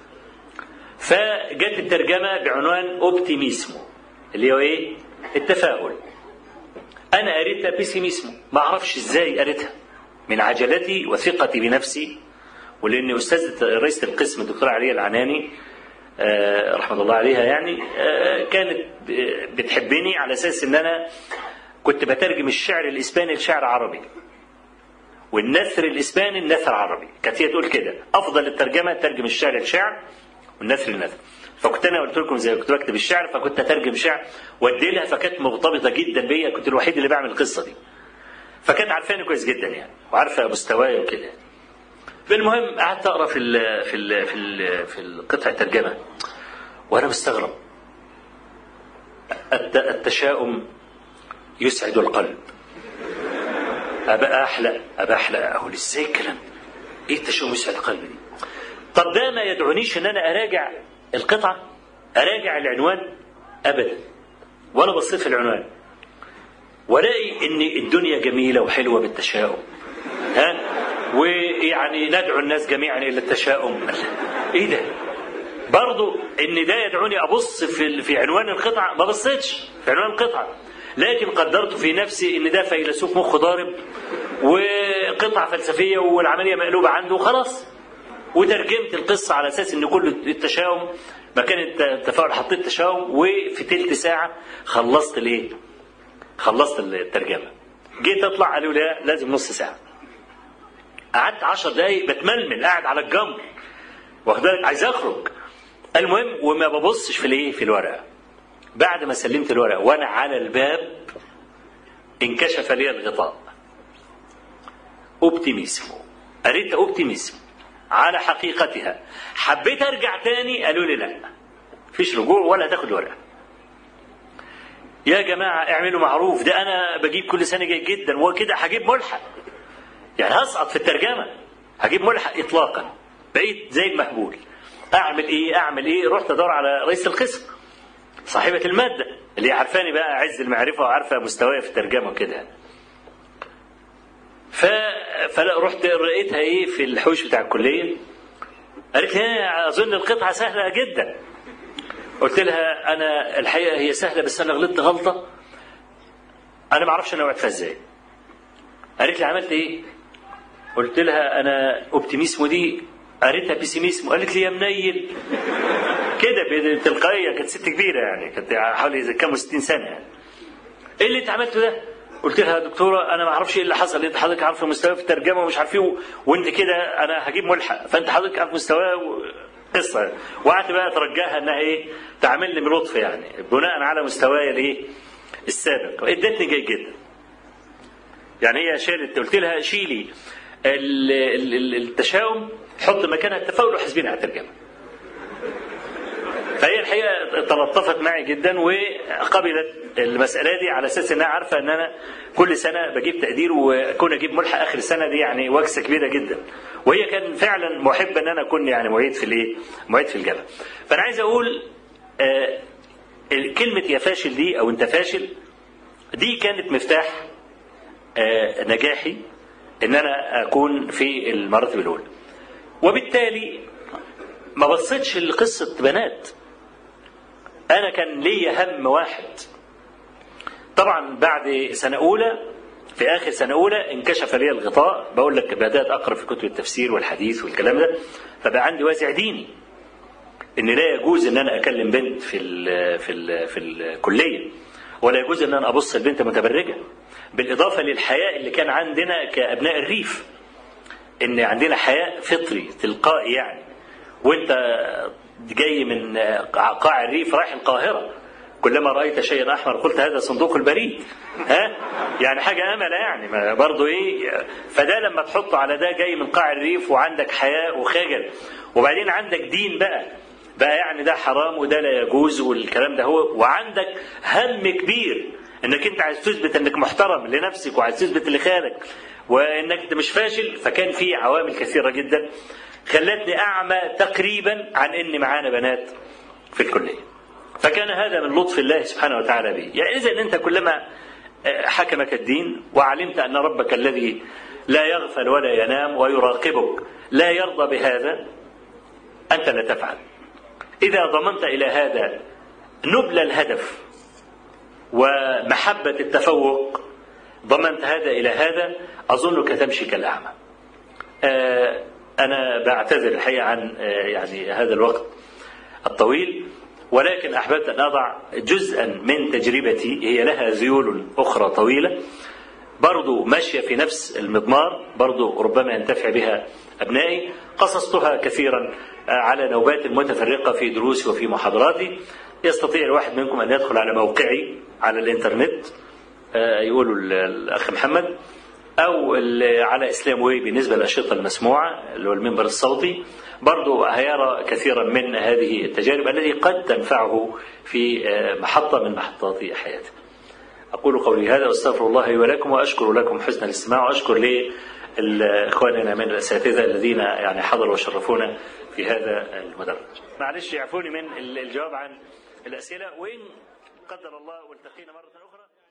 فجت الترجمه بعنوان اوبتيميسمو اللي هو ايه التفاؤل انا قريتها بيسيميسمو ما اعرفش ازاي قريتها من عجلتي وثقتي بنفسي ولان استاذه رئيسه القسم الدكتوره عليا العناني آه رحمه الله عليها يعني آه كانت بتحبني على اساس ان انا كنت بترجم الشعر الاسباني لشعر عربي والنثر الاسباني لنثر عربي كانت هي تقول كده افضل الترجمه ترجم الشعر لشعر والنثر لنثر فكنت انا قلت لكم زي كنت بكتب الشعر فكنت اترجم شعر وادي لها فكانت مرتبطه جدا بيا كنت الوحيد اللي بعمل القصه دي فكانت عارفاني كويس جدا يعني وعارفه مستواي وكده فالمهم قعدت اقرا في ال في ال في ال في القطع الترجمه وانا مستغرب التشاؤم يسعد القلب أبقى أحلق أبقى أحلق أقول إزاي الكلام إيه التشاؤم يسعد القلب دي طب ده ما يدعونيش إن أنا أراجع القطعة أراجع العنوان أبدا ولا بصيت في العنوان والاقي ان الدنيا جميله وحلوه بالتشاؤم ها ويعني ندعو الناس جميعا الى التشاؤم ايه ده برضو ان ده يدعوني ابص في في عنوان القطعه ما بصيتش في عنوان القطعه لكن قدرت في نفسي ان ده فيلسوف مخه ضارب وقطعه فلسفيه والعمليه مقلوبه عنده وخلاص وترجمت القصه على اساس ان كل التشاؤم مكان التفاعل حطيت تشاؤم وفي تلت ساعه خلصت الايه؟ خلصت الترجمه جيت اطلع قالوا لا لازم نص ساعه قعدت عشر دقايق بتململ قاعد على الجمر واخد بالك عايز اخرج المهم وما ببصش في الايه في الورقه بعد ما سلمت الورقه وانا على الباب انكشف لي الغطاء اوبتيميسمو قريت اوبتيميسمو على حقيقتها حبيت ارجع تاني قالوا لي لا فيش رجوع ولا هتاخد ورقه يا جماعة اعملوا معروف ده أنا بجيب كل سنة جيد جدا وكده هجيب ملحق يعني هسقط في الترجمة هجيب ملحق إطلاقا بقيت زي المهبول أعمل إيه أعمل إيه رحت أدور على رئيس القسم صاحبة المادة اللي هي عارفاني بقى عز المعرفة وعارفة مستواي في الترجمة وكده ف... فرحت لقيتها ايه في الحوش بتاع الكليه قالت لي اظن القطعه سهله جدا قلت لها انا الحقيقه هي سهله بس انا غلطت غلطه انا ما اعرفش انا وقعت فيها ازاي قالت لي عملت ايه قلت لها انا اوبتيميسمو دي قريتها بيسيميسمو قالت لي يا منيل كده بتلقائيه كانت ست كبيره يعني كانت حوالي كام 60 سنه يعني ايه اللي انت عملته ده؟ قلت لها يا دكتوره انا ما اعرفش ايه اللي حصل انت حضرتك عارفه مستواي في الترجمه ومش عارف ايه وانت كده انا هجيب ملحق فانت حضرتك عارف مستواي قصه وقعدت بقى اترجاها انها ايه تعاملني بلطف يعني بناء على مستواي الايه السابق ادتني جيد جدا يعني هي شالت قلت لها شيلي التشاؤم حط مكانها التفاؤل وحاسبين على الترجمه فهي الحقيقه تلطفت معي جدا وقبلت المساله دي على اساس انها عارفه ان انا كل سنه بجيب تقدير واكون اجيب ملحق اخر السنه دي يعني وكسه كبيره جدا وهي كان فعلا محبه ان انا اكون يعني معيد في الايه؟ معيد في الجامعه. فانا عايز اقول آه كلمه يا فاشل دي او انت فاشل دي كانت مفتاح آه نجاحي ان انا اكون في المراتب الاولى. وبالتالي ما بصيتش لقصه بنات انا كان ليا هم واحد طبعا بعد سنه اولى في اخر سنه اولى انكشف لي الغطاء بقول لك بدات اقرا في كتب التفسير والحديث والكلام ده فبقى عندي وازع ديني ان لا يجوز ان انا اكلم بنت في ال في ال في الكليه ولا يجوز ان انا ابص لبنت متبرجه بالاضافه للحياء اللي كان عندنا كابناء الريف ان عندنا حياء فطري تلقائي يعني وانت جاي من قاع الريف رايح القاهره كلما رايت شيئا احمر قلت هذا صندوق البريد ها يعني حاجه امله يعني ما برضه ايه فده لما تحطه على ده جاي من قاع الريف وعندك حياء وخجل وبعدين عندك دين بقى بقى يعني ده حرام وده لا يجوز والكلام ده هو وعندك هم كبير انك انت عايز تثبت انك محترم لنفسك وعايز تثبت لخالك وانك انت مش فاشل فكان في عوامل كثيره جدا خلتني اعمى تقريبا عن ان معانا بنات في الكليه فكان هذا من لطف الله سبحانه وتعالى بي يعني اذا انت كلما حكمك الدين وعلمت ان ربك الذي لا يغفل ولا ينام ويراقبك لا يرضى بهذا انت لا تفعل اذا ضمنت الى هذا نبل الهدف ومحبه التفوق ضمنت هذا الى هذا اظنك تمشي كالاعمى آه أنا بعتذر الحقيقة عن يعني هذا الوقت الطويل ولكن أحببت أن أضع جزءا من تجربتي هي لها ذيول أخرى طويلة برضو ماشية في نفس المضمار برضو ربما ينتفع بها أبنائي قصصتها كثيرا على نوبات متفرقة في دروسي وفي محاضراتي يستطيع الواحد منكم أن يدخل على موقعي على الإنترنت يقولوا الأخ محمد او على اسلام واي بالنسبه للاشرطه المسموعه اللي هو المنبر الصوتي برضو هيرى كثيرا من هذه التجارب التي قد تنفعه في محطه من محطات حياته. أقول قولي هذا وأستغفر الله لي ولكم وأشكر لكم حسن الاستماع وأشكر لإخواننا من الأساتذة الذين يعني حضروا وشرفونا في هذا المدرج معلش يعفوني من الجواب عن الأسئلة وإن قدر الله والتقينا مرة أخرى